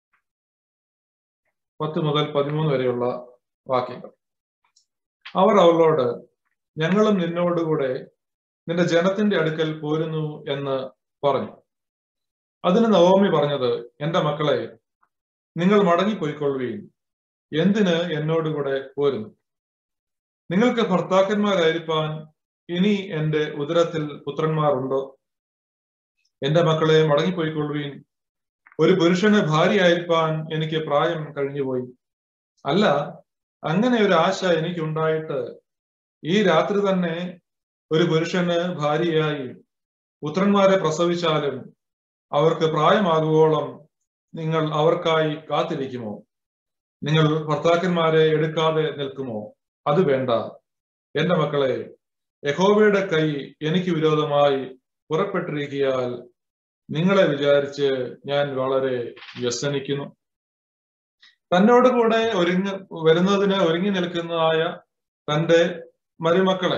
പത്ത് മുതൽ പതിമൂന്ന് വരെയുള്ള വാക്യങ്ങൾ അവർ അവളോട് ഞങ്ങളും നിന്നോടുകൂടെ നിന്റെ ജനത്തിന്റെ അടുക്കൽ പോരുന്നു എന്ന് പറഞ്ഞു അതിന് നവോമി പറഞ്ഞത് എന്റെ മക്കളെ നിങ്ങൾ മടങ്ങിപ്പോയിക്കൊള്ളുകയും എന്തിന് എന്നോടുകൂടെ പോരുന്നു നിങ്ങൾക്ക് ഭർത്താക്കന്മാരായിരിക്കാൻ ഇനി എന്റെ ഉദരത്തിൽ പുത്രന്മാരുണ്ടോ എന്റെ മക്കളെ മടങ്ങിപ്പോയിക്കൊള്ളുവീൻ ഒരു പുരുഷന് ഭാര്യയായിരിക്കാൻ എനിക്ക് പ്രായം കഴിഞ്ഞുപോയി അല്ല അങ്ങനെ ഒരു ആശ എനിക്കുണ്ടായിട്ട് ഈ രാത്രി തന്നെ ഒരു പുരുഷന് ഭാര്യയായി പുത്രന്മാരെ പ്രസവിച്ചാലും അവർക്ക് പ്രായമാകുവോളം നിങ്ങൾ അവർക്കായി കാത്തിരിക്കുമോ നിങ്ങൾ ഭർത്താക്കന്മാരെ എടുക്കാതെ നിൽക്കുമോ അത് വേണ്ട എന്റെ മക്കളെ യഹോവയുടെ കൈ എനിക്ക് വിരോധമായി പുറപ്പെട്ടിരിക്കിയാൽ നിങ്ങളെ വിചാരിച്ച് ഞാൻ വളരെ വ്യസനിക്കുന്നു തന്നോട് കൂടെ ഒരുങ്ങ വരുന്നതിന് ഒരുങ്ങി നിൽക്കുന്നതായ തന്റെ മരുമക്കളെ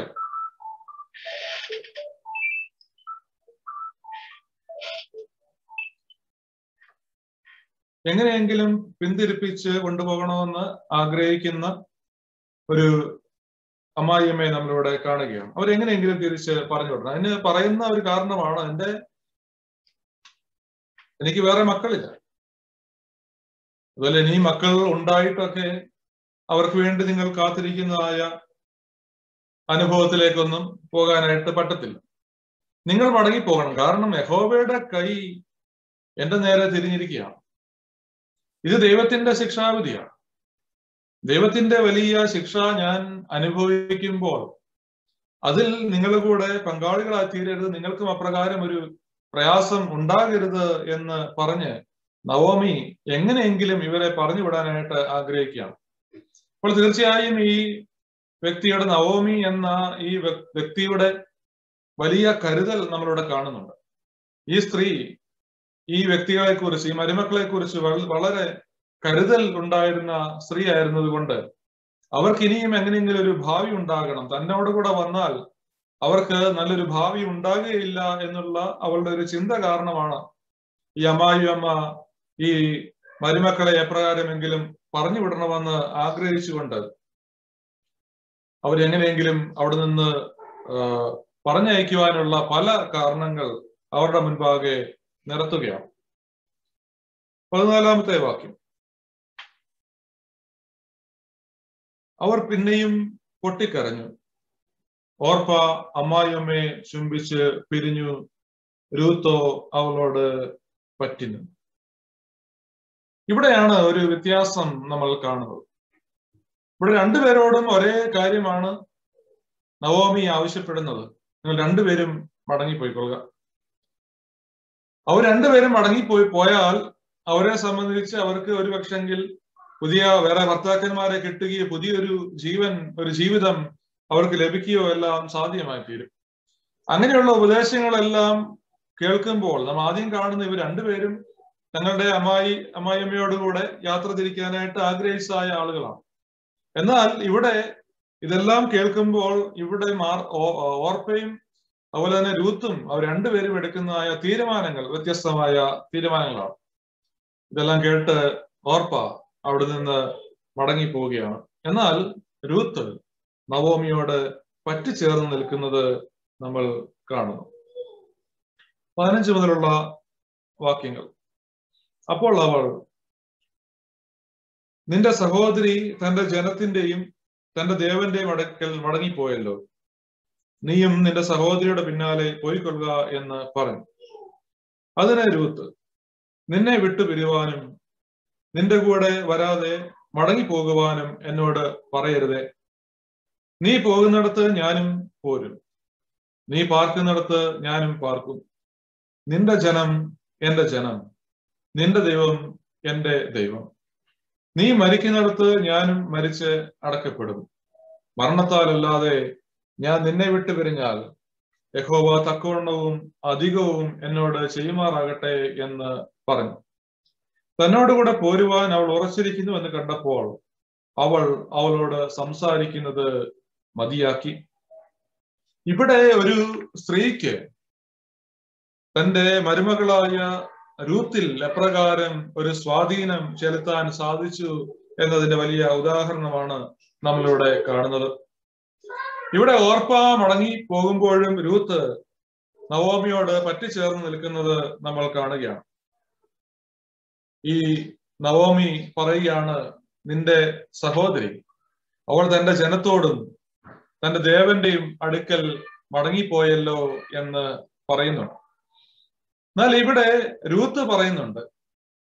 എങ്ങനെയെങ്കിലും പിന്തിരിപ്പിച്ച് കൊണ്ടുപോകണമെന്ന് ആഗ്രഹിക്കുന്ന ഒരു അമ്മായിയമ്മയെ നമ്മളിവിടെ കാണുകയാണ് അവരെങ്ങനെയെങ്കിലും തിരിച്ച് പറഞ്ഞു വിടണം അതിന് പറയുന്ന ഒരു കാരണമാണ് എന്റെ എനിക്ക് വേറെ മക്കളില്ല അതുപോലെ ഇനി മക്കൾ ഉണ്ടായിട്ടൊക്കെ അവർക്ക് വേണ്ടി നിങ്ങൾ കാത്തിരിക്കുന്നതായ അനുഭവത്തിലേക്കൊന്നും പോകാനായിട്ട് പറ്റത്തില്ല നിങ്ങൾ മടങ്ങി പോകണം കാരണം യഹോവയുടെ കൈ എന്റെ നേരെ തിരിഞ്ഞിരിക്കുകയാണ് ഇത് ദൈവത്തിന്റെ ശിക്ഷാവിധിയാണ് ദൈവത്തിന്റെ വലിയ ശിക്ഷ ഞാൻ അനുഭവിക്കുമ്പോൾ അതിൽ നിങ്ങൾ കൂടെ പങ്കാളികളായി തീരരുത് നിങ്ങൾക്കും അപ്രകാരം ഒരു പ്രയാസം ഉണ്ടാകരുത് എന്ന് പറഞ്ഞ് നവോമി എങ്ങനെയെങ്കിലും ഇവരെ പറഞ്ഞു വിടാനായിട്ട് ആഗ്രഹിക്കുകയാണ് അപ്പോൾ തീർച്ചയായും ഈ വ്യക്തിയുടെ നവോമി എന്ന ഈ വ്യക്തിയുടെ വലിയ കരുതൽ നമ്മളിവിടെ കാണുന്നുണ്ട് ഈ സ്ത്രീ ഈ വ്യക്തികളെ കുറിച്ച് ഈ മരുമക്കളെ കുറിച്ച് വളരെ കരുതൽ ഉണ്ടായിരുന്ന സ്ത്രീ ആയിരുന്നത് കൊണ്ട് അവർക്ക് ഇനിയും എങ്ങനെയെങ്കിലും ഒരു ഭാവി ഉണ്ടാകണം തന്നോട് കൂടെ വന്നാൽ അവർക്ക് നല്ലൊരു ഭാവി ഉണ്ടാകുകയില്ല എന്നുള്ള അവളുടെ ഒരു ചിന്ത കാരണമാണ് ഈ അമ്മായി അമ്മ ഈ മരുമക്കളെ എപ്രകാരമെങ്കിലും പറഞ്ഞു വിടണമെന്ന് ആഗ്രഹിച്ചുകൊണ്ട് അവരെങ്ങനെയെങ്കിലും അവിടെ നിന്ന് പറഞ്ഞയക്കുവാനുള്ള പല കാരണങ്ങൾ അവരുടെ മുൻപാകെ നിരത്തുകയാണ് പതിനാലാമത്തെ വാക്യം അവർ പിന്നെയും പൊട്ടിക്കരഞ്ഞു ഓർപ്പ അമ്മായിയമ്മയെ ചുംബിച്ച് പിരിഞ്ഞു രൂത്തോ അവളോട് പറ്റിനു ഇവിടെയാണ് ഒരു വ്യത്യാസം നമ്മൾ കാണുന്നത് ഇവിടെ രണ്ടുപേരോടും ഒരേ കാര്യമാണ് നവോമി ആവശ്യപ്പെടുന്നത് നിങ്ങൾ രണ്ടുപേരും മടങ്ങിപ്പോയിക്കൊള്ളുക അവർ രണ്ടുപേരും മടങ്ങിപ്പോയി പോയാൽ അവരെ സംബന്ധിച്ച് അവർക്ക് ഒരു പക്ഷെങ്കിൽ പുതിയ വേറെ ഭർത്താക്കന്മാരെ കിട്ടുകയോ പുതിയൊരു ജീവൻ ഒരു ജീവിതം അവർക്ക് ലഭിക്കുകയോ എല്ലാം സാധ്യമായി തീരും അങ്ങനെയുള്ള ഉപദേശങ്ങളെല്ലാം കേൾക്കുമ്പോൾ നാം ആദ്യം കാണുന്ന ഇവർ രണ്ടുപേരും തങ്ങളുടെ അമ്മായി അമ്മായിയമ്മയോടുകൂടെ യാത്ര തിരിക്കാനായിട്ട് ആഗ്രഹിച്ചായ ആളുകളാണ് എന്നാൽ ഇവിടെ ഇതെല്ലാം കേൾക്കുമ്പോൾ ഇവിടെ മാർ ഓർപ്പയും അതുപോലെ തന്നെ രൂത്തും അവർ രണ്ടുപേരും എടുക്കുന്നതായ തീരുമാനങ്ങൾ വ്യത്യസ്തമായ തീരുമാനങ്ങളാണ് ഇതെല്ലാം കേട്ട് ഓർപ്പ അവിടെ നിന്ന് മടങ്ങി പോവുകയാണ് എന്നാൽ രൂത്ത് നവോമിയോട് പറ്റിച്ചേർന്ന് നിൽക്കുന്നത് നമ്മൾ കാണുന്നു പതിനഞ്ച് മുതലുള്ള വാക്യങ്ങൾ അപ്പോൾ അവൾ നിന്റെ സഹോദരി തന്റെ ജനത്തിന്റെയും തന്റെ ദേവന്റെയും അടുക്കൽ മടങ്ങിപ്പോയല്ലോ നീയും നിന്റെ സഹോദരിയുടെ പിന്നാലെ പോയിക്കൊള്ളുക എന്ന് പറഞ്ഞു അതിനെ രൂത്ത് നിന്നെ വിട്ടു പിരിവാനും നിന്റെ കൂടെ വരാതെ മടങ്ങിപ്പോകുവാനും എന്നോട് പറയരുതേ നീ പോകുന്നിടത്ത് ഞാനും പോരും നീ പാർക്കുന്നിടത്ത് ഞാനും പാർക്കും നിന്റെ ജനം എന്റെ ജനം നിന്റെ ദൈവം എന്റെ ദൈവം നീ മരിക്കുന്നിടത്ത് ഞാനും മരിച്ച് അടക്കപ്പെടും മരണത്താലല്ലാതെ ഞാൻ നിന്നെ വിട്ടു പിരിഞ്ഞാൽ യഹോവ തക്കവണ്ണവും അധികവും എന്നോട് ചെയ്യുമാറാകട്ടെ എന്ന് പറഞ്ഞു തന്നോടുകൂടെ പോരുവാൻ അവൾ ഉറച്ചിരിക്കുന്നു എന്ന് കണ്ടപ്പോൾ അവൾ അവളോട് സംസാരിക്കുന്നത് മതിയാക്കി ഇവിടെ ഒരു സ്ത്രീക്ക് തന്റെ മരുമകളായ രൂത്തിൽ എപ്രകാരം ഒരു സ്വാധീനം ചെലുത്താൻ സാധിച്ചു എന്നതിന്റെ വലിയ ഉദാഹരണമാണ് നമ്മളിവിടെ കാണുന്നത് ഇവിടെ ഓർപ്പ മടങ്ങി പോകുമ്പോഴും രൂത്ത് നവോമിയോട് പറ്റിച്ചേർന്ന് നിൽക്കുന്നത് നമ്മൾ കാണുകയാണ് ഈ നവോമി പറയുകയാണ് നിന്റെ സഹോദരി അവൾ തന്റെ ജനത്തോടും തന്റെ ദേവന്റെയും അടുക്കൽ മടങ്ങിപ്പോയല്ലോ എന്ന് പറയുന്നുണ്ട് എന്നാൽ ഇവിടെ രൂത്ത് പറയുന്നുണ്ട്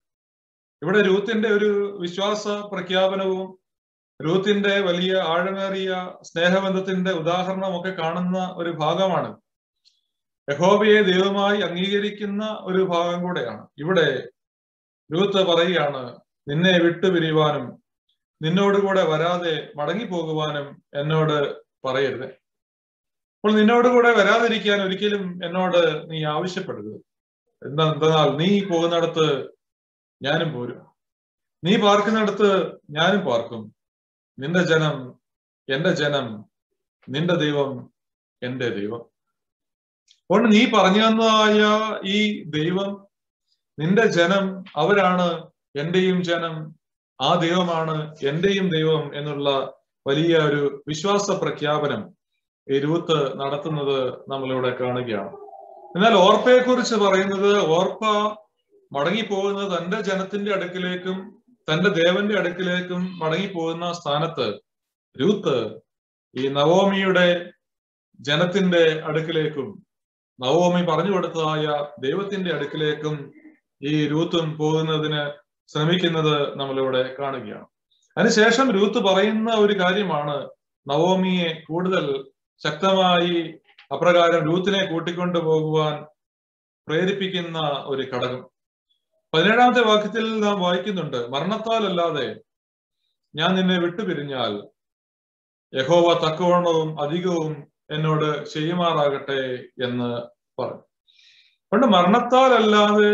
ഇവിടെ രൂത്തിന്റെ ഒരു വിശ്വാസ പ്രഖ്യാപനവും രൂത്തിന്റെ വലിയ ആഴമേറിയ സ്നേഹബന്ധത്തിന്റെ ഉദാഹരണമൊക്കെ കാണുന്ന ഒരു ഭാഗമാണ് യഹോബയെ ദൈവമായി അംഗീകരിക്കുന്ന ഒരു ഭാഗം കൂടെയാണ് ഇവിടെ രൂത്ത് പറയുകയാണ് നിന്നെ വിട്ടുപിരിയുവാനും നിന്നോടുകൂടെ വരാതെ മടങ്ങിപ്പോകുവാനും എന്നോട് പറയരുത് അപ്പോൾ നിന്നോടുകൂടെ വരാതിരിക്കാൻ ഒരിക്കലും എന്നോട് നീ ആവശ്യപ്പെടരുത് എന്താ എന്തെന്നാൽ നീ പോകുന്നിടത്ത് ഞാനും പോരും നീ പാർക്കുന്നിടത്ത് ഞാനും പാർക്കും നിന്റെ ജനം എന്റെ ജനം നിന്റെ ദൈവം എന്റെ ദൈവം അപ്പോൾ നീ പറഞ്ഞു തന്നതായ ഈ ദൈവം നിന്റെ ജനം അവരാണ് എന്റെയും ജനം ആ ദൈവമാണ് എന്റെയും ദൈവം എന്നുള്ള വലിയ ഒരു വിശ്വാസ പ്രഖ്യാപനം ഈ രൂത്ത് നടത്തുന്നത് നമ്മളിവിടെ കാണുകയാണ് എന്നാൽ ഓർപ്പയെ കുറിച്ച് പറയുന്നത് ഓർപ്പ മടങ്ങിപ്പോകുന്നത് തന്റെ ജനത്തിന്റെ അടുക്കിലേക്കും തന്റെ ദേവന്റെ അടുക്കിലേക്കും മടങ്ങിപ്പോകുന്ന സ്ഥാനത്ത് രൂത്ത് ഈ നവോമിയുടെ ജനത്തിന്റെ അടുക്കിലേക്കും നവോമി പറഞ്ഞു കൊടുത്തതായ ദൈവത്തിന്റെ അടുക്കിലേക്കും ഈ രൂത്തും പോകുന്നതിന് ശ്രമിക്കുന്നത് നമ്മളിവിടെ കാണുകയാണ് അതിനുശേഷം രൂത്ത് പറയുന്ന ഒരു കാര്യമാണ് നവോമിയെ കൂടുതൽ ശക്തമായി അപ്രകാരം രൂത്തിനെ കൂട്ടിക്കൊണ്ടു പോകുവാൻ പ്രേരിപ്പിക്കുന്ന ഒരു ഘടകം പതിനേഴാമത്തെ വാക്യത്തിൽ നാം വായിക്കുന്നുണ്ട് മരണത്താൽ അല്ലാതെ ഞാൻ നിന്നെ വിട്ടുപിരിഞ്ഞാൽ യഹോവ തക്കവണ്ണവും അധികവും എന്നോട് ചെയ്യുമാറാകട്ടെ എന്ന് പറഞ്ഞു അതുകൊണ്ട് മരണത്താൽ അല്ലാതെ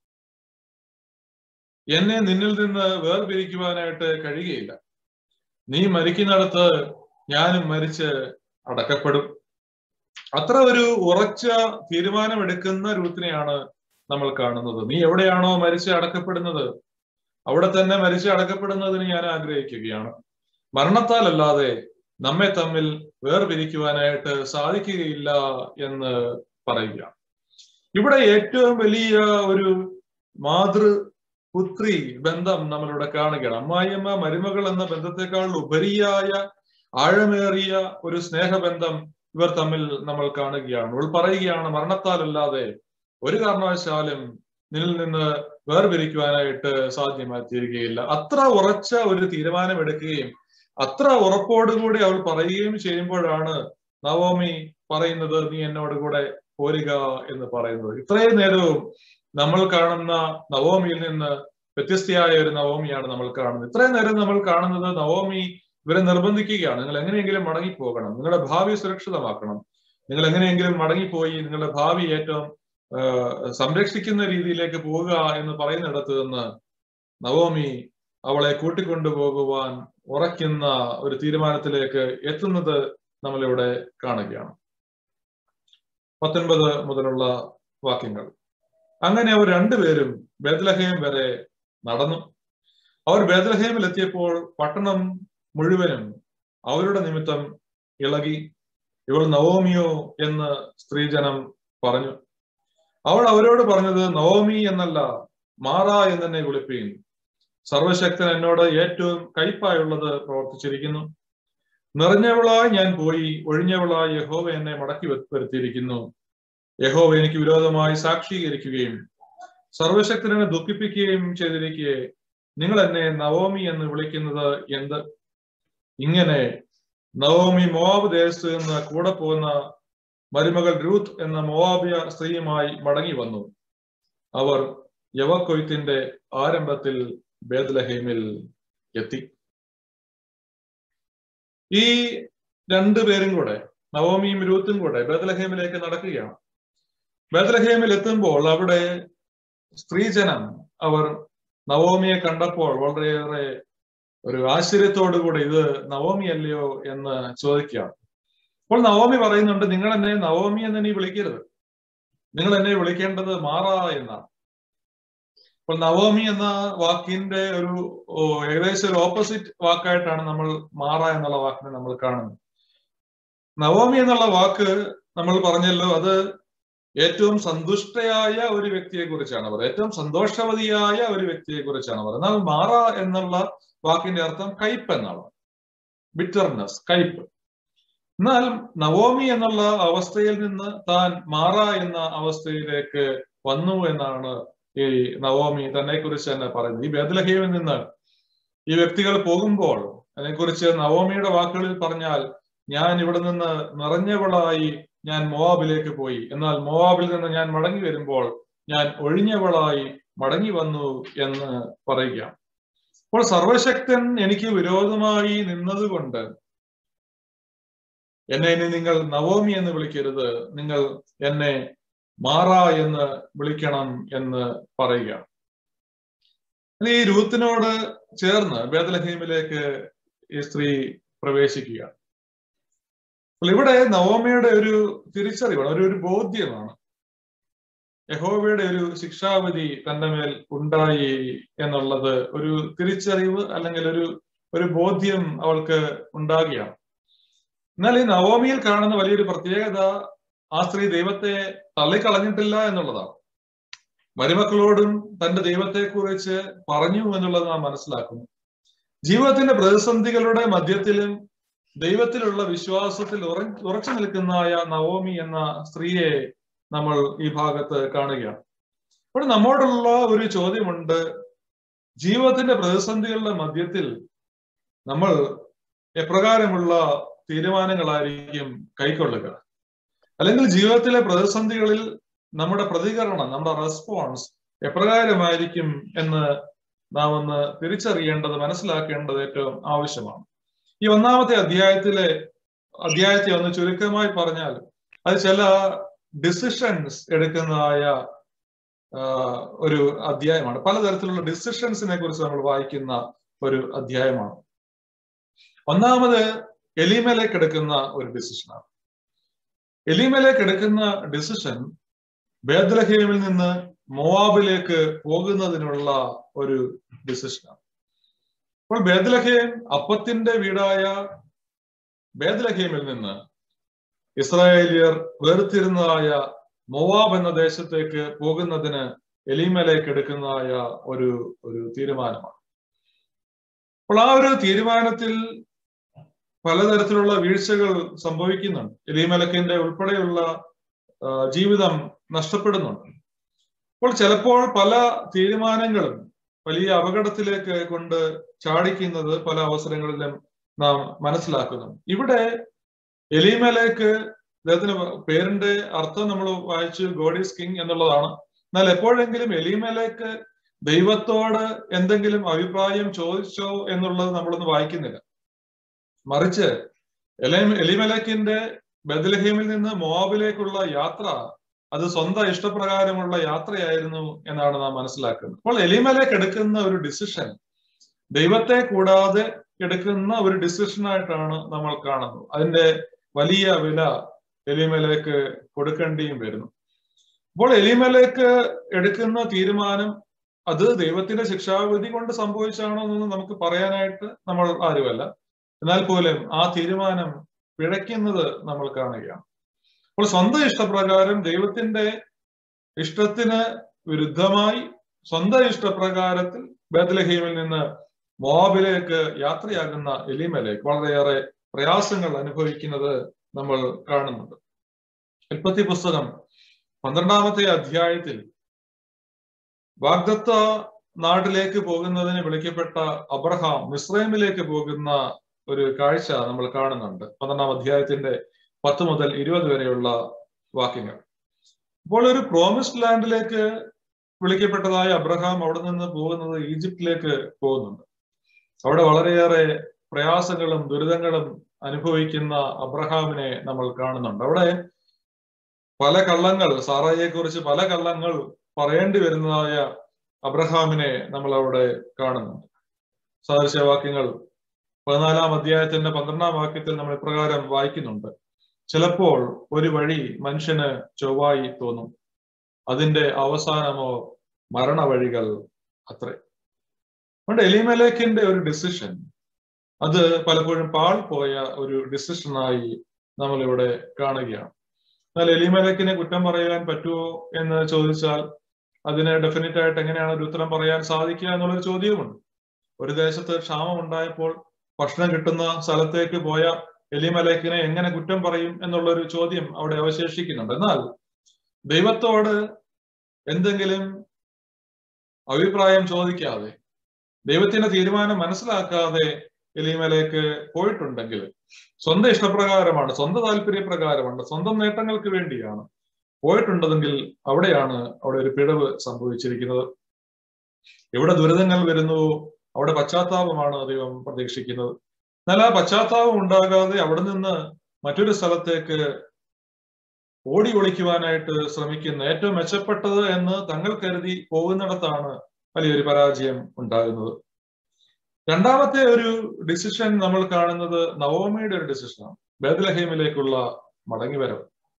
എന്നെ നിന്നിൽ നിന്ന് വേർപിരിക്കുവാനായിട്ട് കഴിയുകയില്ല നീ മരിക്കുന്നിടത്ത് ഞാനും മരിച്ച് അടക്കപ്പെടും അത്ര ഒരു ഉറച്ച തീരുമാനമെടുക്കുന്ന രൂത്തിനെയാണ് നമ്മൾ കാണുന്നത് നീ എവിടെയാണോ മരിച്ച് അടക്കപ്പെടുന്നത് അവിടെ തന്നെ മരിച്ച് അടക്കപ്പെടുന്നതിന് ഞാൻ ആഗ്രഹിക്കുകയാണ് മരണത്താൽ അല്ലാതെ നമ്മെ തമ്മിൽ വേർപിരിക്കുവാനായിട്ട് സാധിക്കുകയില്ല എന്ന് പറയുക ഇവിടെ ഏറ്റവും വലിയ ഒരു മാതൃ പുത്രി ബന്ധം നമ്മളിവിടെ കാണുകയാണ് അമ്മായിയമ്മ മരുമകൾ എന്ന ബന്ധത്തെക്കാൾ ഉപരിയായ ആഴമേറിയ ഒരു സ്നേഹബന്ധം ഇവർ തമ്മിൽ നമ്മൾ കാണുകയാണ് ഇവൾ പറയുകയാണ് മരണത്താലല്ലാതെ ഒരു കാരണവശാലും നിന്നിൽ നിന്ന് വേർപിരിക്കുവാനായിട്ട് സാധ്യമായി തീരുകയില്ല അത്ര ഉറച്ച ഒരു തീരുമാനമെടുക്കുകയും അത്ര ഉറപ്പോടുകൂടി അവൾ പറയുകയും ചെയ്യുമ്പോഴാണ് നവോമി പറയുന്നത് നീ എന്നോട് കൂടെ പോരുക എന്ന് പറയുന്നത് ഇത്രയും നേരവും നമ്മൾ കാണുന്ന നവോമിയിൽ നിന്ന് വ്യത്യസ്തയായ ഒരു നവോമിയാണ് നമ്മൾ കാണുന്നത് ഇത്രയും നേരം നമ്മൾ കാണുന്നത് നവോമി ഇവരെ നിർബന്ധിക്കുകയാണ് നിങ്ങൾ എങ്ങനെയെങ്കിലും മടങ്ങിപ്പോകണം നിങ്ങളുടെ ഭാവി സുരക്ഷിതമാക്കണം നിങ്ങൾ എങ്ങനെയെങ്കിലും മടങ്ങിപ്പോയി നിങ്ങളുടെ ഭാവി ഏറ്റവും സംരക്ഷിക്കുന്ന രീതിയിലേക്ക് പോവുക എന്ന് പറയുന്നിടത്ത് നിന്ന് നവോമി അവളെ കൂട്ടിക്കൊണ്ടുപോകുവാൻ ഉറയ്ക്കുന്ന ഒരു തീരുമാനത്തിലേക്ക് എത്തുന്നത് നമ്മളിവിടെ കാണുകയാണ് പത്തൊൻപത് മുതലുള്ള വാക്യങ്ങൾ അങ്ങനെ അവർ രണ്ടുപേരും ബേദ്ലഹേം വരെ നടന്നു അവർ ബേദ്ലഹേമിൽ എത്തിയപ്പോൾ പട്ടണം മുഴുവനും അവരുടെ നിമിത്തം ഇളകി ഇവൾ നവോമിയോ എന്ന് സ്ത്രീജനം പറഞ്ഞു അവൾ അവരോട് പറഞ്ഞത് നവോമി എന്നല്ല മാറ എന്നെ വിളിപ്പീൻ സർവശക്തൻ എന്നോട് ഏറ്റവും കയ്പായുള്ളത് പ്രവർത്തിച്ചിരിക്കുന്നു നിറഞ്ഞവളായി ഞാൻ പോയി ഒഴിഞ്ഞവളായി യഹോവ എന്നെ മടക്കി വരുത്തിയിരിക്കുന്നു യഹോവ എനിക്ക് വിരോധമായി സാക്ഷീകരിക്കുകയും സർവശക്തനെ ദുഃഖിപ്പിക്കുകയും ചെയ്തിരിക്കെ നിങ്ങൾ എന്നെ നവോമി എന്ന് വിളിക്കുന്നത് എന്ത് ഇങ്ങനെ നവോമി മോവാബ് ദേശത്ത് നിന്ന് കൂടെ പോകുന്ന മരുമകൾ രൂത്ത് എന്ന മോവാബിയ സ്ത്രീയുമായി മടങ്ങി വന്നു അവർ യവക്കൊയ്ത്തിന്റെ ആരംഭത്തിൽ ബേദ്ലഹേമിൽ എത്തി ഈ രണ്ടു പേരും കൂടെ നവോമിയും രൂത്തും കൂടെ ബേദ്ലഹേമിലേക്ക് നടക്കുകയാണ് ബേദ്ലഹേമിൽ എത്തുമ്പോൾ അവിടെ സ്ത്രീജനം അവർ നവോമിയെ കണ്ടപ്പോൾ വളരെയേറെ ഒരു ആശ്ചര്യത്തോടു കൂടി ഇത് നവോമി അല്ലയോ എന്ന് ചോദിക്കുകയാണ് അപ്പോൾ നവോമി പറയുന്നുണ്ട് നിങ്ങൾ എന്നെ നവോമി എന്ന് നീ വിളിക്കരുത് നിങ്ങൾ എന്നെ വിളിക്കേണ്ടത് മാറ എന്നാണ് അപ്പോൾ നവോമി എന്ന വാക്കിന്റെ ഒരു ഏകദേശം ഒരു ഓപ്പോസിറ്റ് വാക്കായിട്ടാണ് നമ്മൾ മാറ എന്നുള്ള വാക്കിനെ നമ്മൾ കാണുന്നത് നവോമി എന്നുള്ള വാക്ക് നമ്മൾ പറഞ്ഞല്ലോ അത് ഏറ്റവും സന്തുഷ്ടയായ ഒരു വ്യക്തിയെ കുറിച്ചാണ് പറയുന്നത് ഏറ്റവും സന്തോഷവതിയായ ഒരു വ്യക്തിയെ കുറിച്ചാണ് പറയുന്നത് എന്നാൽ മാറ എന്നുള്ള വാക്കിന്റെ അർത്ഥം കയ്പ് എന്നാണ് ബിറ്റർനെസ് കയ്പ് എന്നാൽ നവോമി എന്നുള്ള അവസ്ഥയിൽ നിന്ന് താൻ മാറ എന്ന അവസ്ഥയിലേക്ക് വന്നു എന്നാണ് ഈ നവോമി തന്നെ കുറിച്ച് തന്നെ പറയുന്നു ഈ ബേദലഹീമിൽ നിന്ന് ഈ വ്യക്തികൾ പോകുമ്പോൾ അതിനെക്കുറിച്ച് നവോമിയുടെ വാക്കുകളിൽ പറഞ്ഞാൽ ഞാൻ ഇവിടെ നിന്ന് നിറഞ്ഞവളായി ഞാൻ മോവാബിലേക്ക് പോയി എന്നാൽ മോവാബിൽ നിന്ന് ഞാൻ മടങ്ങി വരുമ്പോൾ ഞാൻ ഒഴിഞ്ഞവളായി മടങ്ങി വന്നു എന്ന് പറയുക അപ്പോൾ സർവശക്തൻ എനിക്ക് വിരോധമായി നിന്നതുകൊണ്ട് എന്നെ ഇനി നിങ്ങൾ നവോമി എന്ന് വിളിക്കരുത് നിങ്ങൾ എന്നെ മാറ എന്ന് വിളിക്കണം എന്ന് പറയുക ഈ രൂത്തിനോട് ചേർന്ന് ബേദലഹീമിലേക്ക് ഈ സ്ത്രീ പ്രവേശിക്കുക അപ്പോൾ ഇവിടെ നവോമയുടെ ഒരു തിരിച്ചറിവാണ് ഒരു ഒരു ബോധ്യമാണ് യഹോവയുടെ ഒരു ശിക്ഷാവിധി തന്റെ മേൽ ഉണ്ടായി എന്നുള്ളത് ഒരു തിരിച്ചറിവ് അല്ലെങ്കിൽ ഒരു ഒരു ബോധ്യം അവൾക്ക് ഉണ്ടാകുകയാണ് എന്നാൽ ഈ നവോമിയിൽ കാണുന്ന വലിയൊരു പ്രത്യേകത ആ സ്ത്രീ ദൈവത്തെ തള്ളിക്കളഞ്ഞിട്ടില്ല എന്നുള്ളതാണ് മരുമക്കളോടും തന്റെ ദൈവത്തെക്കുറിച്ച് പറഞ്ഞു എന്നുള്ളത് നാം മനസ്സിലാക്കുന്നു ജീവിതത്തിന്റെ പ്രതിസന്ധികളുടെ മധ്യത്തിലും ദൈവത്തിലുള്ള വിശ്വാസത്തിൽ ഉറ ഉറച്ചു നിൽക്കുന്നതായ നവോമി എന്ന സ്ത്രീയെ നമ്മൾ ഈ ഭാഗത്ത് കാണുകയാണ് ഇവിടെ നമ്മോടുള്ള ഒരു ചോദ്യമുണ്ട് ജീവിതത്തിന്റെ പ്രതിസന്ധികളുടെ മധ്യത്തിൽ നമ്മൾ എപ്രകാരമുള്ള തീരുമാനങ്ങളായിരിക്കും കൈക്കൊള്ളുക അല്ലെങ്കിൽ ജീവിതത്തിലെ പ്രതിസന്ധികളിൽ നമ്മുടെ പ്രതികരണം നമ്മുടെ റെസ്പോൺസ് എപ്രകാരമായിരിക്കും എന്ന് നാം ഒന്ന് തിരിച്ചറിയേണ്ടത് മനസ്സിലാക്കേണ്ടത് ഏറ്റവും ആവശ്യമാണ് ഈ ഒന്നാമത്തെ അധ്യായത്തിലെ അധ്യായത്തെ ഒന്ന് ചുരുക്കമായി പറഞ്ഞാൽ അത് ചില ഡിസിഷൻസ് എടുക്കുന്നതായ ഒരു അധ്യായമാണ് പലതരത്തിലുള്ള ഡിസിഷൻസിനെ കുറിച്ച് നമ്മൾ വായിക്കുന്ന ഒരു അധ്യായമാണ് ഒന്നാമത് എലിമലേക്ക് എടുക്കുന്ന ഒരു ഡിസിഷനാണ് എലിമലേക്ക് എടുക്കുന്ന ഡിസിഷൻ ബേദ്ലഹീമിൽ നിന്ന് മോവാബിലേക്ക് പോകുന്നതിനുള്ള ഒരു ഡിസിഷനാണ് അപ്പോൾ ബേദ്ലഹീം അപ്പത്തിന്റെ വീടായ ബേദ്ലഹീമിൽ നിന്ന് ഇസ്രായേലിയർ വേർതിരുന്നതായ മൊവാബ് എന്ന ദേശത്തേക്ക് പോകുന്നതിന് എലിമലേക്ക് എടുക്കുന്നതായ ഒരു ഒരു തീരുമാനമാണ് അപ്പോൾ ആ ഒരു തീരുമാനത്തിൽ പലതരത്തിലുള്ള വീഴ്ചകൾ സംഭവിക്കുന്നുണ്ട് എലിമലക്കിന്റെ ഉൾപ്പെടെയുള്ള ജീവിതം നഷ്ടപ്പെടുന്നുണ്ട് അപ്പോൾ ചിലപ്പോൾ പല തീരുമാനങ്ങളും വലിയ അപകടത്തിലേക്ക് കൊണ്ട് ചാടിക്കുന്നത് പല അവസരങ്ങളിലും നാം മനസ്സിലാക്കുന്നു ഇവിടെ എലിമലേക്ക് അദ്ദേഹത്തിന് പേരിന്റെ അർത്ഥം നമ്മൾ വായിച്ചു ഗോഡ് ഈസ് കിങ് എന്നുള്ളതാണ് എന്നാൽ എപ്പോഴെങ്കിലും എലിമലേക്ക് ദൈവത്തോട് എന്തെങ്കിലും അഭിപ്രായം ചോദിച്ചോ എന്നുള്ളത് നമ്മളൊന്നും വായിക്കുന്നില്ല മറിച്ച് എലി എലിമലക്കിന്റെ ബദലഹീമിൽ നിന്ന് മോവാബിലേക്കുള്ള യാത്ര അത് സ്വന്തം ഇഷ്ടപ്രകാരമുള്ള യാത്രയായിരുന്നു എന്നാണ് നാം മനസ്സിലാക്കുന്നത് അപ്പോൾ എലിമലേക്ക് എടുക്കുന്ന ഒരു ഡിസിഷൻ ദൈവത്തെ കൂടാതെ എടുക്കുന്ന ഒരു ഡിസിഷനായിട്ടാണ് നമ്മൾ കാണുന്നത് അതിന്റെ വലിയ വില എലിമലേക്ക് കൊടുക്കേണ്ടിയും വരുന്നു അപ്പോൾ എലിമലേക്ക് എടുക്കുന്ന തീരുമാനം അത് ദൈവത്തിന്റെ ശിക്ഷാവിധി കൊണ്ട് സംഭവിച്ചാണോ എന്നൊന്നും നമുക്ക് പറയാനായിട്ട് നമ്മൾ ആരുമല്ല എന്നാൽ പോലും ആ തീരുമാനം പിഴയ്ക്കുന്നത് നമ്മൾ കാണുകയാണ് അപ്പോൾ സ്വന്തം ഇഷ്ടപ്രകാരം ദൈവത്തിന്റെ ഇഷ്ടത്തിന് വിരുദ്ധമായി സ്വന്തം ഇഷ്ടപ്രകാരത്തിൽ ബേദലഹീമിൽ നിന്ന് മോബിലേക്ക് യാത്രയാകുന്ന എലിമലേക്ക് വളരെയേറെ പ്രയാസങ്ങൾ അനുഭവിക്കുന്നത് നമ്മൾ കാണുന്നുണ്ട് ഉൽപ്പത്തി പുസ്തകം പന്ത്രണ്ടാമത്തെ അധ്യായത്തിൽ വാഗ്ദത്ത നാട്ടിലേക്ക് പോകുന്നതിന് വിളിക്കപ്പെട്ട അബ്രഹാം മിസ്രൈമിലേക്ക് പോകുന്ന ഒരു കാഴ്ച നമ്മൾ കാണുന്നുണ്ട് പന്ത്രണ്ടാം അധ്യായത്തിന്റെ പത്ത് മുതൽ ഇരുപത് വരെയുള്ള വാക്യങ്ങൾ അപ്പോൾ ഒരു പ്രോമിസ്ഡ് ലാൻഡിലേക്ക് വിളിക്കപ്പെട്ടതായ അബ്രഹാം അവിടെ നിന്ന് പോകുന്നത് ഈജിപ്തിലേക്ക് പോകുന്നുണ്ട് അവിടെ വളരെയേറെ പ്രയാസങ്ങളും ദുരിതങ്ങളും അനുഭവിക്കുന്ന അബ്രഹാമിനെ നമ്മൾ കാണുന്നുണ്ട് അവിടെ പല കള്ളങ്ങൾ സാറായിയെ കുറിച്ച് പല കള്ളങ്ങൾ പറയേണ്ടി വരുന്നതായ അബ്രഹാമിനെ നമ്മൾ അവിടെ കാണുന്നുണ്ട് സദൃശവാക്യങ്ങൾ പതിനാലാം അധ്യായത്തിന്റെ പന്ത്രണ്ടാം വാക്യത്തിൽ നമ്മൾ ഇപ്രകാരം വായിക്കുന്നുണ്ട് ചിലപ്പോൾ ഒരു വഴി മനുഷ്യന് ചൊവ്വായി തോന്നും അതിന്റെ അവസാനമോ മരണവഴികൾ അത്രേ അതുകൊണ്ട് എലിമലേക്കിന്റെ ഒരു ഡിസിഷൻ അത് പലപ്പോഴും പാൾ പോയ ഒരു ഡിസിഷനായി നമ്മൾ ഇവിടെ കാണുകയാണ് എന്നാൽ എലിമലേക്കിനെ കുറ്റം പറയാൻ പറ്റുമോ എന്ന് ചോദിച്ചാൽ അതിന് ഡെഫിനറ്റ് ആയിട്ട് എങ്ങനെയാണ് ഒരു ഉത്തരം പറയാൻ സാധിക്കുക എന്നുള്ളൊരു ചോദ്യവുമുണ്ട് ഒരു ദേശത്ത് ക്ഷാമം ഉണ്ടായപ്പോൾ ഭക്ഷണം കിട്ടുന്ന സ്ഥലത്തേക്ക് പോയ എലിമലേക്കിനെ എങ്ങനെ കുറ്റം പറയും എന്നുള്ളൊരു ചോദ്യം അവിടെ അവശേഷിക്കുന്നുണ്ട് എന്നാൽ ദൈവത്തോട് എന്തെങ്കിലും അഭിപ്രായം ചോദിക്കാതെ ദൈവത്തിന്റെ തീരുമാനം മനസ്സിലാക്കാതെ എലീമലേക്ക് പോയിട്ടുണ്ടെങ്കിൽ സ്വന്തം ഇഷ്ടപ്രകാരമാണ് സ്വന്തം താല്പര്യപ്രകാരമാണ് സ്വന്തം നേട്ടങ്ങൾക്ക് വേണ്ടിയാണ് പോയിട്ടുണ്ടെങ്കിൽ അവിടെയാണ് അവിടെ ഒരു പിഴവ് സംഭവിച്ചിരിക്കുന്നത് എവിടെ ദുരിതങ്ങൾ വരുന്നു അവിടെ പശ്ചാത്താപമാണ് ദൈവം പ്രതീക്ഷിക്കുന്നത് എന്നാൽ ആ പശ്ചാത്താപം ഉണ്ടാകാതെ അവിടെ നിന്ന് മറ്റൊരു സ്ഥലത്തേക്ക് ഓടി ഒളിക്കുവാനായിട്ട് ശ്രമിക്കുന്ന ഏറ്റവും മെച്ചപ്പെട്ടത് എന്ന് തങ്ങൾ കരുതി പോകുന്നിടത്താണ് വലിയൊരു പരാജയം ഉണ്ടാകുന്നത് രണ്ടാമത്തെ ഒരു ഡിസിഷൻ നമ്മൾ കാണുന്നത് നവോമിയുടെ ഒരു ഡിസിഷനാണ് ബേദലഹീമിലേക്കുള്ള മടങ്ങിവരവ്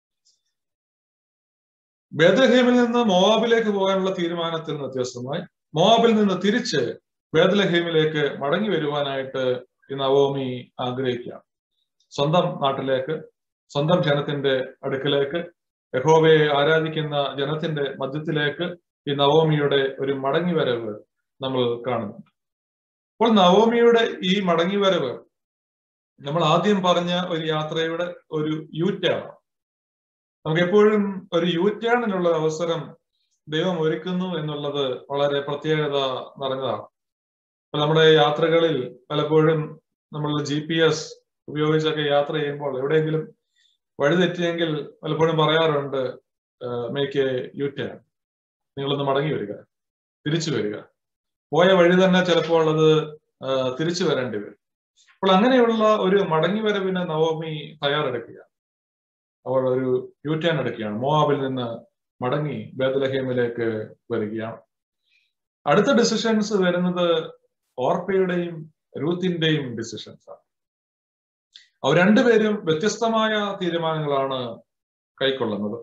ബേദലഹീമിൽ നിന്ന് മോവാബിലേക്ക് പോകാനുള്ള തീരുമാനത്തിൽ നിന്ന് വ്യത്യസ്തമായി മോവാബിൽ നിന്ന് തിരിച്ച് ബേദലഹീമിലേക്ക് മടങ്ങി വരുവാനായിട്ട് ഈ നവോമി ആഗ്രഹിക്കുകയാണ് സ്വന്തം നാട്ടിലേക്ക് സ്വന്തം ജനത്തിന്റെ അടുക്കിലേക്ക് യഹോവയെ ആരാധിക്കുന്ന ജനത്തിന്റെ മധ്യത്തിലേക്ക് ഈ നവോമിയുടെ ഒരു മടങ്ങിവരവ് നമ്മൾ കാണുന്നുണ്ട് അപ്പോൾ നവോമിയുടെ ഈ മടങ്ങിവരവ് നമ്മൾ ആദ്യം പറഞ്ഞ ഒരു യാത്രയുടെ ഒരു യു ടേൺ നമുക്ക് എപ്പോഴും ഒരു യു ടേണിനുള്ള അവസരം ദൈവം ഒരുക്കുന്നു എന്നുള്ളത് വളരെ പ്രത്യേകത നിറഞ്ഞതാണ് അപ്പൊ നമ്മുടെ യാത്രകളിൽ പലപ്പോഴും നമ്മൾ ജി പി എസ് ഉപയോഗിച്ചൊക്കെ യാത്ര ചെയ്യുമ്പോൾ എവിടെയെങ്കിലും വഴിതെറ്റിയെങ്കിൽ പലപ്പോഴും പറയാറുണ്ട് മേക്ക് എ യു ടേൺ നിങ്ങളൊന്ന് മടങ്ങി വരിക തിരിച്ചു വരിക പോയ വഴി തന്നെ ചിലപ്പോൾ അത് തിരിച്ചു വരേണ്ടി വരും അപ്പോൾ അങ്ങനെയുള്ള ഒരു മടങ്ങി വരവിന് നവമി തയ്യാറെടുക്കുക അവൾ ഒരു യു ടേൺ എടുക്കുകയാണ് മോവാബിൽ നിന്ന് മടങ്ങി ബേദലഹേമിലേക്ക് വരികയാണ് അടുത്ത ഡിസിഷൻസ് വരുന്നത് ഓർപ്പയുടെയും രൂത്തിന്റെയും ഡിസിഷൻസ് ആണ് അവർ രണ്ടുപേരും വ്യത്യസ്തമായ തീരുമാനങ്ങളാണ് കൈക്കൊള്ളുന്നത്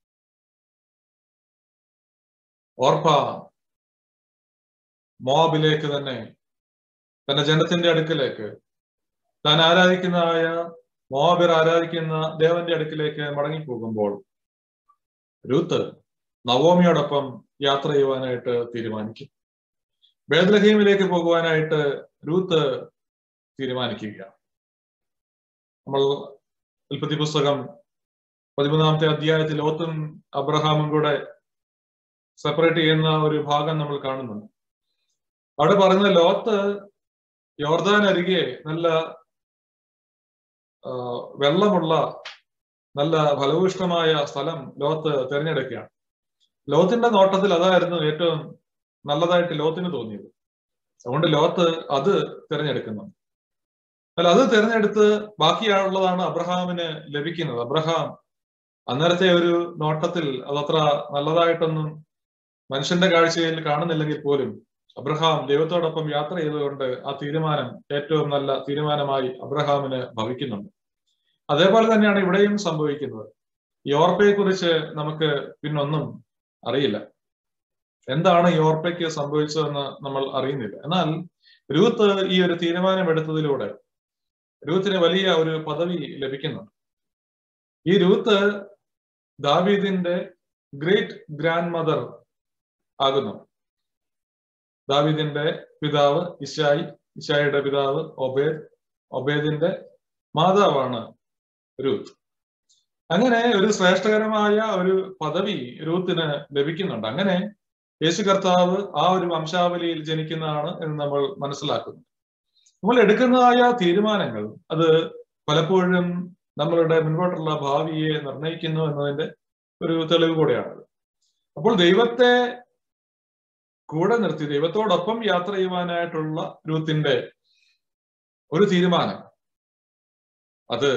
ഓർപ്പ മോബിലേക്ക് തന്നെ തന്റെ ജനത്തിന്റെ അടുക്കിലേക്ക് താൻ ആരാധിക്കുന്നതായ മോബിർ ആരാധിക്കുന്ന ദേവന്റെ അടുക്കിലേക്ക് മടങ്ങിപ്പോകുമ്പോൾ രൂത്ത് നവോമിയോടൊപ്പം യാത്ര ചെയ്യുവാനായിട്ട് തീരുമാനിക്കും ബേദ്ലഹീമിലേക്ക് പോകുവാനായിട്ട് രൂത്ത് തീരുമാനിക്കുകയാണ് നമ്മൾ ഉൽപ്പത്തി പുസ്തകം പതിമൂന്നാമത്തെ അധ്യായത്തിൽ ലോത്തും അബ്രഹാമും കൂടെ സെപ്പറേറ്റ് ചെയ്യുന്ന ഒരു ഭാഗം നമ്മൾ കാണുന്നുണ്ട് അവിടെ പറയുന്നത് ലോത്ത് യോർദാൻ അരികെ നല്ല വെള്ളമുള്ള നല്ല ഫലഭൂഷ്ടമായ സ്ഥലം ലോത്ത് തിരഞ്ഞെടുക്കുകയാണ് ലോത്തിന്റെ നോട്ടത്തിൽ അതായിരുന്നു ഏറ്റവും നല്ലതായിട്ട് ലോത്തിന് തോന്നിയത് അതുകൊണ്ട് ലോത്ത് അത് തിരഞ്ഞെടുക്കുന്നു അല്ല അത് തിരഞ്ഞെടുത്ത് ബാക്കിയുള്ളതാണ് അബ്രഹാമിന് ലഭിക്കുന്നത് അബ്രഹാം അന്നേരത്തെ ഒരു നോട്ടത്തിൽ അതത്ര നല്ലതായിട്ടൊന്നും മനുഷ്യന്റെ കാഴ്ചയിൽ കാണുന്നില്ലെങ്കിൽ പോലും അബ്രഹാം ദൈവത്തോടൊപ്പം യാത്ര ചെയ്തുകൊണ്ട് ആ തീരുമാനം ഏറ്റവും നല്ല തീരുമാനമായി അബ്രഹാമിന് ഭവിക്കുന്നുണ്ട് അതേപോലെ തന്നെയാണ് ഇവിടെയും സംഭവിക്കുന്നത് യോർപ്പയെ കുറിച്ച് നമുക്ക് പിന്നൊന്നും അറിയില്ല എന്താണ് യോർപ്പയ്ക്ക് സംഭവിച്ചതെന്ന് നമ്മൾ അറിയുന്നില്ല എന്നാൽ രൂത്ത് ഈ ഒരു തീരുമാനം എടുത്തതിലൂടെ രൂത്തിന് വലിയ ഒരു പദവി ലഭിക്കുന്നുണ്ട് ഈ രൂത്ത് ദാവീദിന്റെ ഗ്രേറ്റ് ഗ്രാൻഡ് മദർ ആകുന്നു ദാവീദിന്റെ പിതാവ് ഇഷായി ഇഷായിയുടെ പിതാവ് ഒബേദ് ഒബേദിന്റെ മാതാവാണ് രൂത്ത് അങ്ങനെ ഒരു ശ്രേഷ്ഠകരമായ ഒരു പദവി രൂത്തിന് ലഭിക്കുന്നുണ്ട് അങ്ങനെ യേശു കർത്താവ് ആ ഒരു വംശാവലിയിൽ ജനിക്കുന്നതാണ് എന്ന് നമ്മൾ മനസ്സിലാക്കുന്നു നമ്മൾ എടുക്കുന്നതായ തീരുമാനങ്ങൾ അത് പലപ്പോഴും നമ്മളുടെ മുൻപോട്ടുള്ള ഭാവിയെ നിർണ്ണയിക്കുന്നു എന്നതിന്റെ ഒരു തെളിവ് കൂടെയാണ് അപ്പോൾ ദൈവത്തെ കൂടെ നിർത്തി ദൈവത്തോടൊപ്പം യാത്ര ചെയ്യുവാനായിട്ടുള്ള രൂത്തിന്റെ ഒരു തീരുമാനം അത്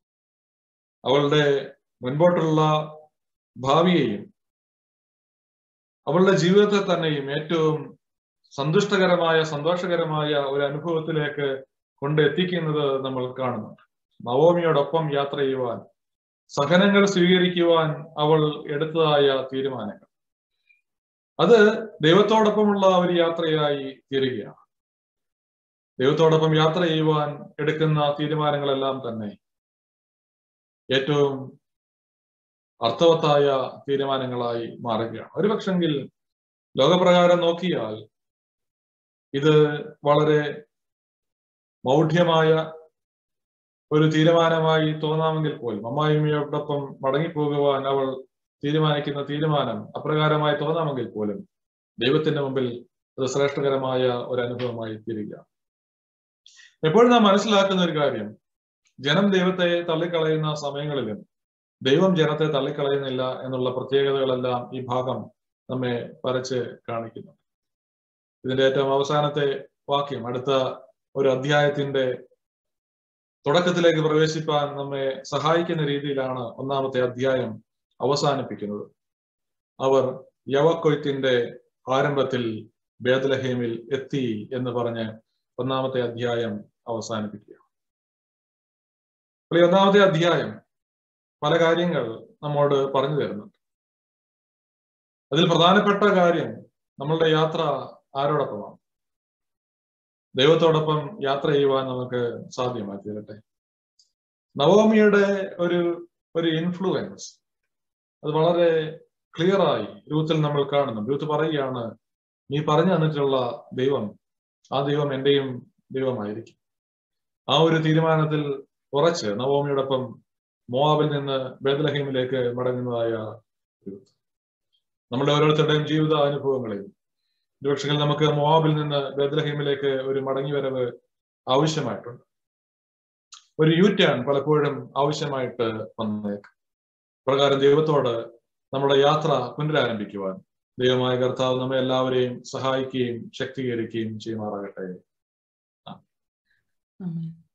അവളുടെ മുൻപോട്ടുള്ള ഭാവിയെയും അവളുടെ ജീവിതത്തെ തന്നെയും ഏറ്റവും സന്തുഷ്ടകരമായ സന്തോഷകരമായ ഒരു അനുഭവത്തിലേക്ക് കൊണ്ടെത്തിക്കുന്നത് നമ്മൾ കാണുന്നുണ്ട് നവോമിയോടൊപ്പം യാത്ര ചെയ്യുവാൻ സഹനങ്ങൾ സ്വീകരിക്കുവാൻ അവൾ എടുത്തതായ തീരുമാനങ്ങൾ അത് ദൈവത്തോടൊപ്പമുള്ള ഒരു യാത്രയായി തീരുകയാണ് ദൈവത്തോടൊപ്പം യാത്ര ചെയ്യുവാൻ എടുക്കുന്ന തീരുമാനങ്ങളെല്ലാം തന്നെ ഏറ്റവും അർത്ഥവത്തായ തീരുമാനങ്ങളായി മാറുകയാണ് ഒരു പക്ഷെങ്കിൽ ലോകപ്രകാരം നോക്കിയാൽ ഇത് വളരെ മൗഢ്യമായ ഒരു തീരുമാനമായി തോന്നാമെങ്കിൽ പോലും അമ്മായിമ്മയോടൊപ്പം മടങ്ങിപ്പോകുവാൻ അവൾ തീരുമാനിക്കുന്ന തീരുമാനം അപ്രകാരമായി തോന്നാമെങ്കിൽ പോലും ദൈവത്തിന്റെ മുമ്പിൽ അത് ശ്രേഷ്ഠകരമായ ഒരു അനുഭവമായി തീരുക എപ്പോഴും നാം മനസ്സിലാക്കുന്ന ഒരു കാര്യം ജനം ദൈവത്തെ തള്ളിക്കളയുന്ന സമയങ്ങളിലും ദൈവം ജനത്തെ തള്ളിക്കളയുന്നില്ല എന്നുള്ള പ്രത്യേകതകളെല്ലാം ഈ ഭാഗം നമ്മെ വരച്ച് കാണിക്കുന്നു ഇതിന്റെ ഏറ്റവും അവസാനത്തെ വാക്യം അടുത്ത ഒരു അധ്യായത്തിന്റെ തുടക്കത്തിലേക്ക് പ്രവേശിപ്പാൻ നമ്മെ സഹായിക്കുന്ന രീതിയിലാണ് ഒന്നാമത്തെ അധ്യായം അവസാനിപ്പിക്കുന്നത് അവർ യവക്കൊയ്ത്തിന്റെ ആരംഭത്തിൽ ബേദലഹേമിൽ എത്തി എന്ന് പറഞ്ഞ് ഒന്നാമത്തെ അധ്യായം അവസാനിപ്പിക്കുക അപ്പോൾ ഈ ഒന്നാമത്തെ അധ്യായം പല കാര്യങ്ങൾ നമ്മോട് പറഞ്ഞു തരുന്നുണ്ട് അതിൽ പ്രധാനപ്പെട്ട കാര്യം നമ്മളുടെ യാത്ര ആരോടൊപ്പമാണ് ദൈവത്തോടൊപ്പം യാത്ര ചെയ്യുവാൻ നമുക്ക് സാധ്യമായി തീരട്ടെ നവോമിയുടെ ഒരു ഒരു ഇൻഫ്ലുവൻസ് അത് വളരെ ക്ലിയറായി രൂത്തിൽ നമ്മൾ കാണുന്നു രൂത്ത് പറയുകയാണ് നീ പറഞ്ഞു തന്നിട്ടുള്ള ദൈവം ആ ദൈവം എന്റെയും ദൈവമായിരിക്കും ആ ഒരു തീരുമാനത്തിൽ ഉറച്ച് നവോമിയോടൊപ്പം മോവാബിൽ നിന്ന് ബേദലഹീമിലേക്ക് മടങ്ങുന്നതായ രൂത്ത് നമ്മുടെ ഓരോരുത്തരുടെയും ജീവിത അനുഭവങ്ങളെയും ഒരുപക്ഷെങ്കിൽ നമുക്ക് മോവാബിൽ നിന്ന് ബേദലഹീമിലേക്ക് ഒരു മടങ്ങിവരവ് ആവശ്യമായിട്ടുണ്ട് ഒരു യു ടേൺ പലപ്പോഴും ആവശ്യമായിട്ട് വന്നേക്കും പ്രകാരം ദൈവത്തോട് നമ്മുടെ യാത്ര പുനരാരംഭിക്കുവാൻ ദൈവമായ കർത്താവ് നമ്മെ എല്ലാവരെയും സഹായിക്കുകയും ശക്തീകരിക്കുകയും ചെയ്യുമാറാകട്ടെ ആമേൻ